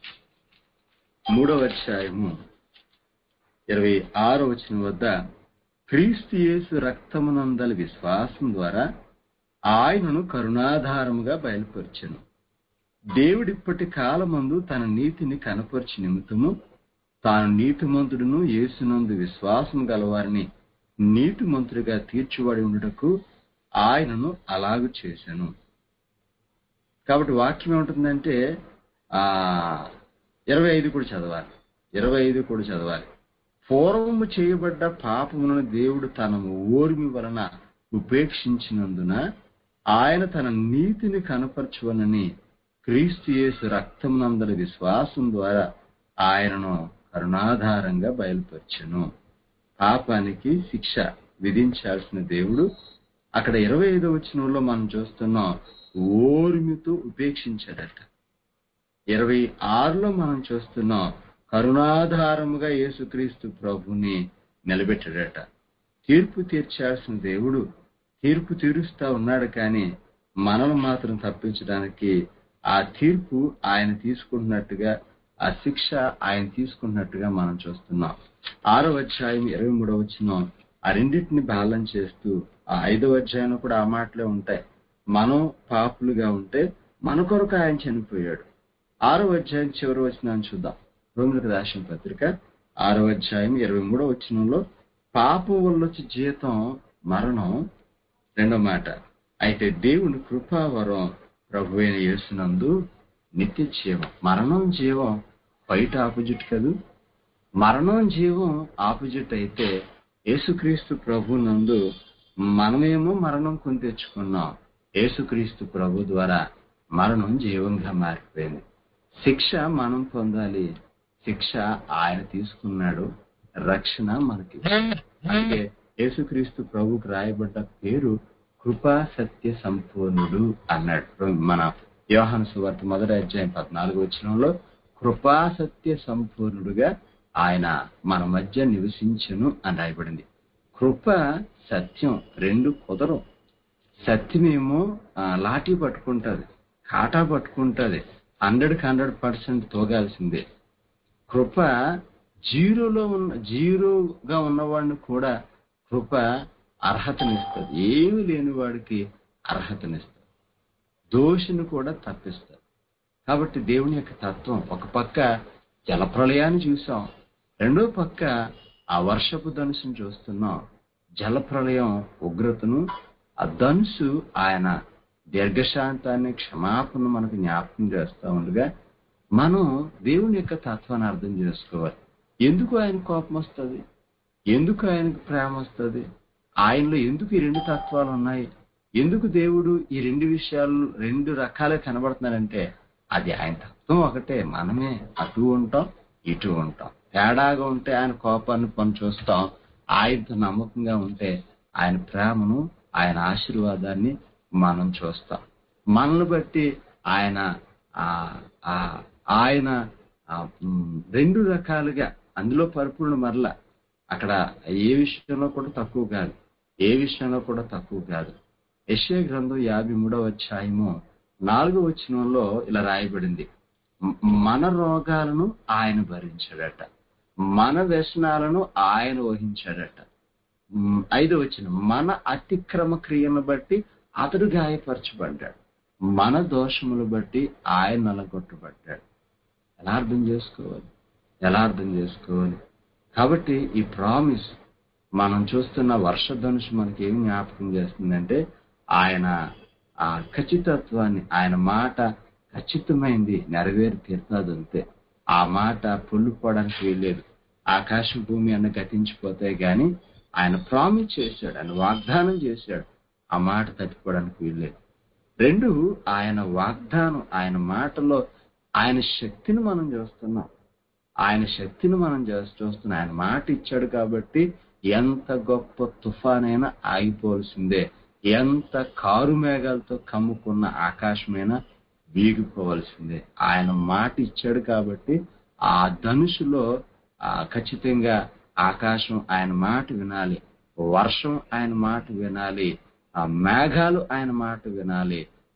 మూడవ అధ్యాయము ఇరవై ఆరో వచనం వద్ద క్రీస్తు యేసు రక్తమునందలి విశ్వాసం ద్వారా ఆయనను కరుణాధారముగా బయలుపరిచెను దేవుడిప్పటి కాలమందు తన నీతిని కనపరిచి నిమిత్తము తాను నీతిమంతుడును యేసునందు విశ్వాసం గలవారిని నీతిమంతుడిగా తీర్చిబడి ఉండుటకు ఆయనను అలాగు చేశాను కాబట్టి వాక్యం ఏముంటుందంటే ఆ ఇరవై ఐదు కూడా చదవాలి ఇరవై ఐదు కూడా చదవాలి పూర్వము చేయబడ్డ పాపములను దేవుడు తన ఓర్మి వలన ఉపేక్షించినందున ఆయన తన నీతిని కనపరచువనని క్రీస్తు యేసు రక్తమునందరి విశ్వాసం ద్వారా ఆయనను కరుణాధారంగా బయలుపరచెను పాపానికి శిక్ష విధించాల్సిన దేవుడు అక్కడ ఇరవై ఐదో వచనంలో మనం చూస్తున్నాం ఓర్మితో ఉపేక్షించాడట ఇరవై ఆరులో మనం చూస్తున్నాం కరుణాధారముగా యేసుక్రీస్తు ప్రభుని నిలబెట్టాడట తీర్పు తీర్చాల్సిన దేవుడు తీర్పు తీరుస్తా ఉన్నాడు కానీ మనల్ని మాత్రం తప్పించడానికి ఆ తీర్పు ఆయన తీసుకుంటున్నట్టుగా ఆ శిక్ష ఆయన తీసుకున్నట్టుగా మనం చూస్తున్నాం ఆరో అధ్యాయం ఇరవై మూడో వచ్చిన ఆ రెండింటిని బ్యాలెన్స్ చేస్తూ ఆ ఐదవ అధ్యాయంలో కూడా ఆ మాటలే ఉంటాయి మనం పాపులుగా ఉంటే మన కొరకు ఆయన చనిపోయాడు ఆరో అధ్యాయం చివరి వచ్చిన చూద్దాం రోమిలకు రాసిన పత్రిక ఆరో అధ్యాయం ఇరవై మూడో వచ్చినంలో పాపం వల్ల వచ్చే జీతం మరణం రెండో మాట అయితే దేవుని కృపావరం ప్రభు అయిన యేసునందు నిత్య జీవం మరణం జీవం బయట ఆపోజిట్ కదూ మరణం జీవం ఆపోజిట్ అయితే యేసుక్రీస్తు ప్రభు నందు మనమేమో మరణం కొని తెచ్చుకున్నాం యేసుక్రీస్తు ప్రభు ద్వారా మరణం జీవంగా మారిపోయింది శిక్ష మనం పొందాలి శిక్ష ఆయన తీసుకున్నాడు రక్షణ మనకి అంటే యేసుక్రీస్తు ప్రభుకు రాయబడ్డ పేరు కృపా సత్య సంపూర్ణుడు అన్నాడు మన యోహాను సువార్త మొదటి అధ్యాయం పద్నాలుగు వచ్చినంలో కృపా సత్య సంపూర్ణుడుగా ఆయన మన మధ్య నివసించను అని రాయబడింది కృప సత్యం రెండు కుదరం సత్యమేమో ఆ, లాఠీ పట్టుకుంటది కాటా పట్టుకుంటది హండ్రెడ్ హండ్రెడ్ పర్సెంట్ తోగాల్సిందే కృప జీరోలో ఉన్న జీరోగా ఉన్నవాడిని కూడా కృప అర్హతనిస్తుంది ఏమి లేని వాడికి అర్హతనిస్తుంది దోషిని కూడా తప్పిస్తుంది కాబట్టి దేవుని యొక్క తత్వం ఒక పక్క జలప్రలయాన్ని చూసాం రెండో పక్క ఆ వర్షపు ధనుసును చూస్తున్నాం జలప్రలయం ఉగ్రతను ఆ ధనుసు ఆయన దీర్ఘశాంతాన్ని క్షమాపణ మనకు జ్ఞాపకం చేస్తా ఉండగా మనం దేవుని యొక్క తత్వాన్ని అర్థం చేసుకోవాలి ఎందుకు ఆయన కోపం వస్తుంది ఎందుకు ఆయనకు ప్రేమ వస్తుంది ఆయనలో ఎందుకు ఈ రెండు తత్వాలు ఉన్నాయి ఎందుకు దేవుడు ఈ రెండు విషయాలు రెండు రకాలే కనబడుతున్నాడంటే అది ఆయన తత్వం ఒకటే మనమే అటు ఉంటాం ఇటు ఉంటాం తేడాగా ఉంటే ఆయన కోపాన్ని పని చూస్తాం ఆయనతో నమ్మకంగా ఉంటే ఆయన ప్రేమను ఆయన ఆశీర్వాదాన్ని మనం చూస్తాం మనల్ని బట్టి ఆయన ఆ ఆ ఆయన ఆ, మ్, రెండు రకాలుగా అందులో పరిపూర్ణ మరల అక్కడ ఏ విషయంలో కూడా తక్కువ కాదు ఏ విషయంలో కూడా తక్కువ కాదు యశ్య గ్రంథం యాభై మూడవ అధ్యాయము నాలుగో వచనంలో ఇలా రాయబడింది మ- మన రోగాలను ఆయన భరించాడట మన వ్యసనాలను ఆయన వహించాడట మ్, ఐదో వచ్చిన మన అతిక్రమ క్రియలను బట్టి అతడు గాయపరచబడ్డాడు మన దోషములు బట్టి ఆయన నలగొట్టబడ్డాడు ఎలా అర్థం చేసుకోవాలి ఎలా అర్థం చేసుకోవాలి కాబట్టి ఈ ప్రామిస్ మనం చూస్తున్న వర్షధనుషు మనకి ఏం జ్ఞాపకం చేస్తుందంటే ఆయన ఆ ఖచ్చితత్వాన్ని ఆయన మాట ఖచ్చితమైంది నెరవేరి తీరుతుంది అంతే ఆ మాట పొల్లుపోవడానికి వీల్లేదు ఆకాశం భూమి అన్న గతించిపోతాయి గాని ఆయన ప్రామిస్ చేశాడు ఆయన వాగ్దానం చేశాడు ఆ మాట తప్పిపోవడానికి వీల్లేదు రెండు ఆయన వాగ్దానం ఆయన మాటలో ఆయన శక్తిని మనం చూస్తున్నాం ఆయన శక్తిని మనం చేస్- చూస్తున్నాం ఆయన మాట ఇచ్చాడు కాబట్టి ఎంత గొప్ప తుఫానైనా ఆగిపోవలసిందే ఎంత కారు మేఘాలతో కమ్ముకున్న ఆకాశమైనా వీగిపోవలసిందే ఆయన మాట ఇచ్చాడు కాబట్టి ఆ ధనుసులో ఆ ఖచ్చితంగా ఆకాశం ఆయన మాట వినాలి వర్షం ఆయన మాట వినాలి ఆ మేఘాలు ఆయన మాట వినాలి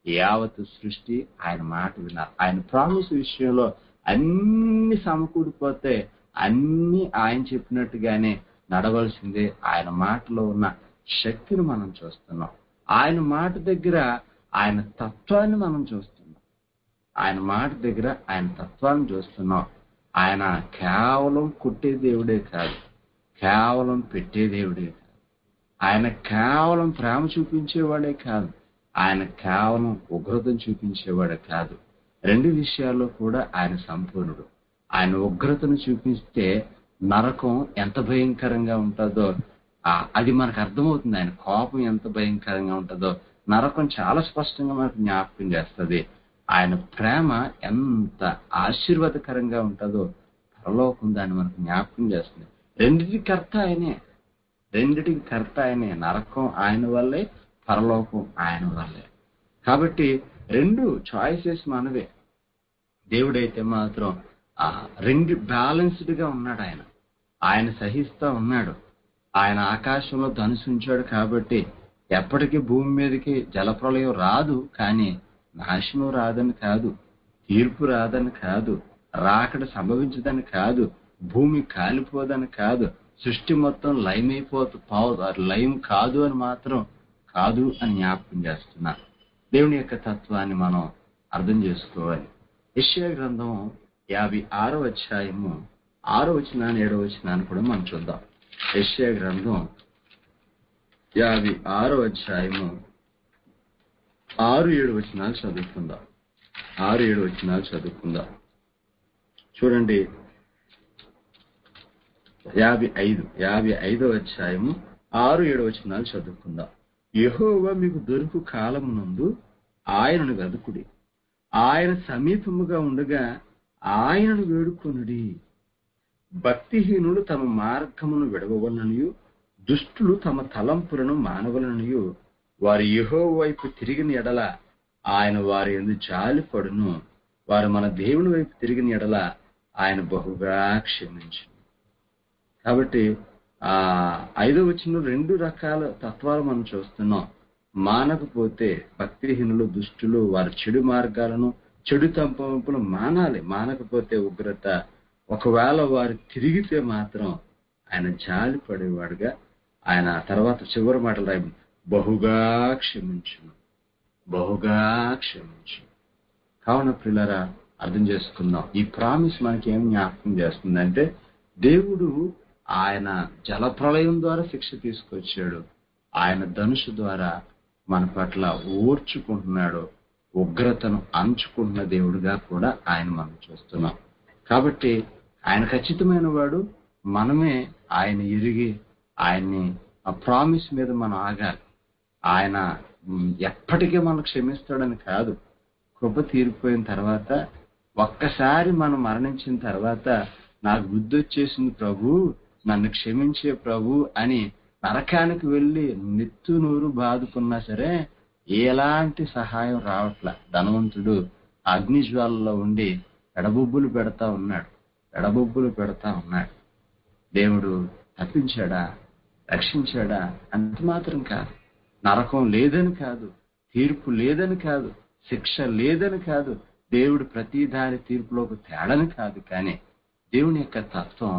యావత్ సృష్టి ఆయన మాట విన్నారు ఆయన ప్రామిస్ విషయంలో అన్ని సమకూడిపోతే అన్ని ఆయన చెప్పినట్టుగానే నడవలసిందే ఆయన మాటలో ఉన్న శక్తిని మనం చూస్తున్నాం ఆయన మాట దగ్గర ఆయన తత్వాన్ని మనం చూస్తున్నాం ఆయన మాట దగ్గర ఆయన తత్వాన్ని చూస్తున్నాం ఆయన కేవలం కొట్టే దేవుడే కాదు కేవలం పెట్టే దేవుడే కాదు ఆయన కేవలం ప్రేమ చూపించేవాడే కాదు ఆయన కేవలం ఉగ్రతను చూపించేవాడే కాదు రెండు విషయాల్లో కూడా ఆయన సంపూర్ణుడు ఆయన ఉగ్రతను చూపిస్తే నరకం ఎంత భయంకరంగా ఉంటుందో ఆ, అది మనకు అర్థమవుతుంది ఆయన కోపం ఎంత భయంకరంగా ఉంటుందో నరకం చాలా స్పష్టంగా మనకు జ్ఞాపకం చేస్తుంది ఆయన ప్రేమ ఎంత ఆశీర్వాదకరంగా ఉంటుందో పరలోకం దాన్ని మనకు జ్ఞాపకం చేస్తుంది రెండిటి కర్త ఆయనే రెండిటికి కర్త ఆయనే నరకం ఆయన వల్లే పరలోకం ఆయన వల్లే కాబట్టి రెండు చాయిసెస్ మనవే దేవుడైతే మాత్రం ఆ రెండు బ్యాలెన్స్డ్ గా ఉన్నాడు ఆయన ఆయన సహిస్తా ఉన్నాడు ఆయన ఆకాశంలో ధనుసు ఉంచాడు కాబట్టి ఎప్పటికీ భూమి మీదకి జలప్రలయం రాదు కానీ నాశనం రాదని కాదు తీర్పు రాదని కాదు రాకడ సంభవించదని కాదు భూమి కాలిపోదని కాదు సృష్టి మొత్తం లయం అయిపోతు లయం కాదు అని మాత్రం కాదు అని జ్ఞాపకం చేస్తున్నా దేవుని యొక్క తత్వాన్ని మనం అర్థం చేసుకోవాలి యెషయా గ్రంథం యాభై ఆరో అధ్యాయము ఆరో వచనాన్ని ఏడో వచనాన్ని కూడా మనం చూద్దాం యెషయా గ్రంథం యాభై ఆరో అధ్యాయము ఆరు ఏడు వచనాలు చదువుకుందాం ఆరు ఏడు వచనాలు చదువుకుందాం చూడండి యాభై ఐదు యాభై ఐదో అధ్యాయము ఆరు ఏడు వచనాలు చదువుకుందాం యెహోవా మీకు దొరుకు కాలమునందు ఆయనను వెదుకుడి ఆయన సమీపముగా ఉండగా ఆయనను వేడుకొనుడి భక్తిహీనులు తమ మార్గమును విడవలననియు దుష్టులు తమ తలంపులను మానవలననియు వారి యహో వైపు తిరిగిన ఎడల ఆయన వారి ఎందు జాలిపడును వారు మన దేవుని వైపు తిరిగిన ఎడల ఆయన బహుగా క్షమించు కాబట్టి ఆ ఐదో వచ్చిన రెండు రకాల తత్వాలు మనం చూస్తున్నాం మానకపోతే భక్తిహీనులు దుష్టులు వారి చెడు మార్గాలను చెడు తంపంపులు మానాలి మానకపోతే ఉగ్రత ఒకవేళ వారు తిరిగితే మాత్రం ఆయన జాలి పడేవాడుగా ఆయన తర్వాత చివరి మాటలు రాయి బహుగా క్షమించును బహుగా క్షమించు కావున పిల్లరా అర్థం చేసుకుందాం ఈ ప్రామిస్ మనకి ఏం జ్ఞాపకం చేస్తుందంటే దేవుడు ఆయన జలప్రలయం ద్వారా శిక్ష తీసుకొచ్చాడు ఆయన ధనుసు ద్వారా మన పట్ల ఓర్చుకుంటున్నాడు ఉగ్రతను అంచుకుంటున్న దేవుడిగా కూడా ఆయన మనం చూస్తున్నాం కాబట్టి ఆయన ఖచ్చితమైన వాడు మనమే ఆయన ఎరిగి ఆయన్ని ఆ ప్రామిస్ మీద మనం ఆగాలి ఆయన మ్, ఎప్పటికీ మనం క్షమిస్తాడని కాదు కృప తీరిపోయిన తర్వాత ఒక్కసారి మనం మరణించిన తర్వాత నాకు బుద్ధి వచ్చేసింది ప్రభు నన్ను క్షమించే ప్రభు అని నరకానికి వెళ్ళి నెత్తు నూరు బాదుకున్నా సరే ఎలాంటి సహాయం రావట్ల ధనవంతుడు అగ్నిజ్వాలలో ఉండి ఎడబొబ్బులు పెడతా ఉన్నాడు ఎడబొబ్బులు పెడతా ఉన్నాడు దేవుడు తప్పించాడా రక్షించాడా అంత మాత్రం కాదు నరకం లేదని కాదు తీర్పు లేదని కాదు శిక్ష లేదని కాదు దేవుడు ప్రతి దాని తీర్పులోకి తేడని కాదు కానీ దేవుని యొక్క తత్వం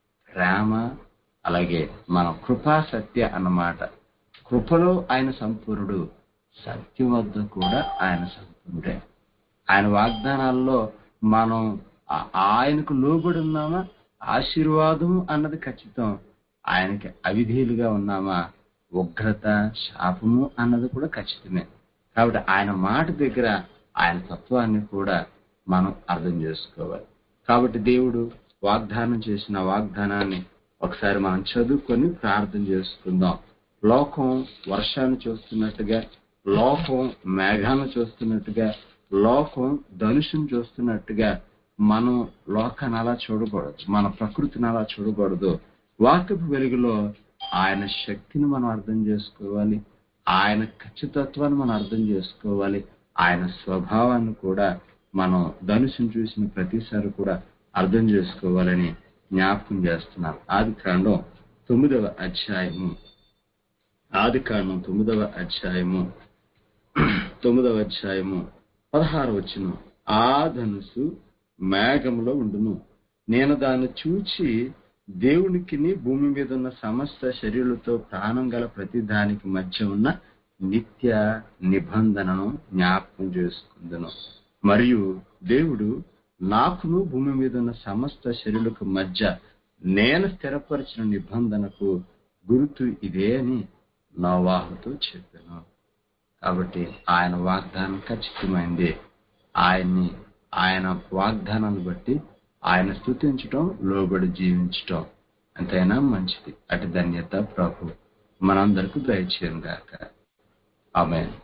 ప్రేమ అలాగే మన కృపా సత్య అన్నమాట కృపలో ఆయన సంపూర్ణుడు సత్యం వద్ద కూడా ఆయన సంపూర్ణుడే ఆయన వాగ్దానాల్లో మనం ఆ- ఆయనకు లోబడి ఉన్నామా ఆశీర్వాదం అన్నది ఖచ్చితం ఆయనకి అవిధేయులుగా ఉన్నామా ఉగ్రత శాపము అన్నది కూడా ఖచ్చితమే కాబట్టి ఆయన మాట దగ్గర ఆయన తత్వాన్ని కూడా మనం అర్థం చేసుకోవాలి కాబట్టి దేవుడు వాగ్దానం చేసిన వాగ్దానాన్ని ఒకసారి మనం చదువుకొని ప్రార్థన చేసుకుందాం లోకం వర్షాన్ని చూస్తున్నట్టుగా లోకం మేఘాన్ని చూస్తున్నట్టుగా లోకం ధనుషుని చూస్తున్నట్టుగా మనం లోకాన్ని అలా చూడకూడదు మన ప్రకృతిని అలా చూడకూడదు వాక్యపు వెలుగులో ఆయన శక్తిని మనం అర్థం చేసుకోవాలి ఆయన ఖచ్చితత్వాన్ని మనం అర్థం చేసుకోవాలి ఆయన స్వభావాన్ని కూడా మనం ధనుసుని చూసిన ప్రతిసారి కూడా అర్థం చేసుకోవాలని జ్ఞాపకం చేస్తున్నాం ఆది కాండం తొమ్మిదవ అధ్యాయము ఆది కాండం తొమ్మిదవ అధ్యాయము తొమ్మిదవ అధ్యాయము పదహారు వచ్చిన ఆ ధనుసు మేఘములో ఉండును నేను దాన్ని చూచి దేవునికిని భూమి మీద ఉన్న సమస్త శరీరులతో ప్రాణం గల ప్రతి దానికి మధ్య ఉన్న నిత్య నిబంధనను జ్ఞాపకం చేసుకుందును మరియు దేవుడు నాకును భూమి మీద ఉన్న సమస్త శరీరులకు మధ్య నేను స్థిరపరిచిన నిబంధనకు గుర్తు ఇదే అని నోవాహుతో చెప్పాను కాబట్టి ఆయన వాగ్దానం ఖచ్చితమైంది ఆయన్ని ఆయన వాగ్దానాన్ని బట్టి ఆయన స్థుతించటం లోబడి జీవించటం ఎంతైనా మంచిది అటు ధన్యత ప్రభు మనందరికి దయచేయం గాక ఆమె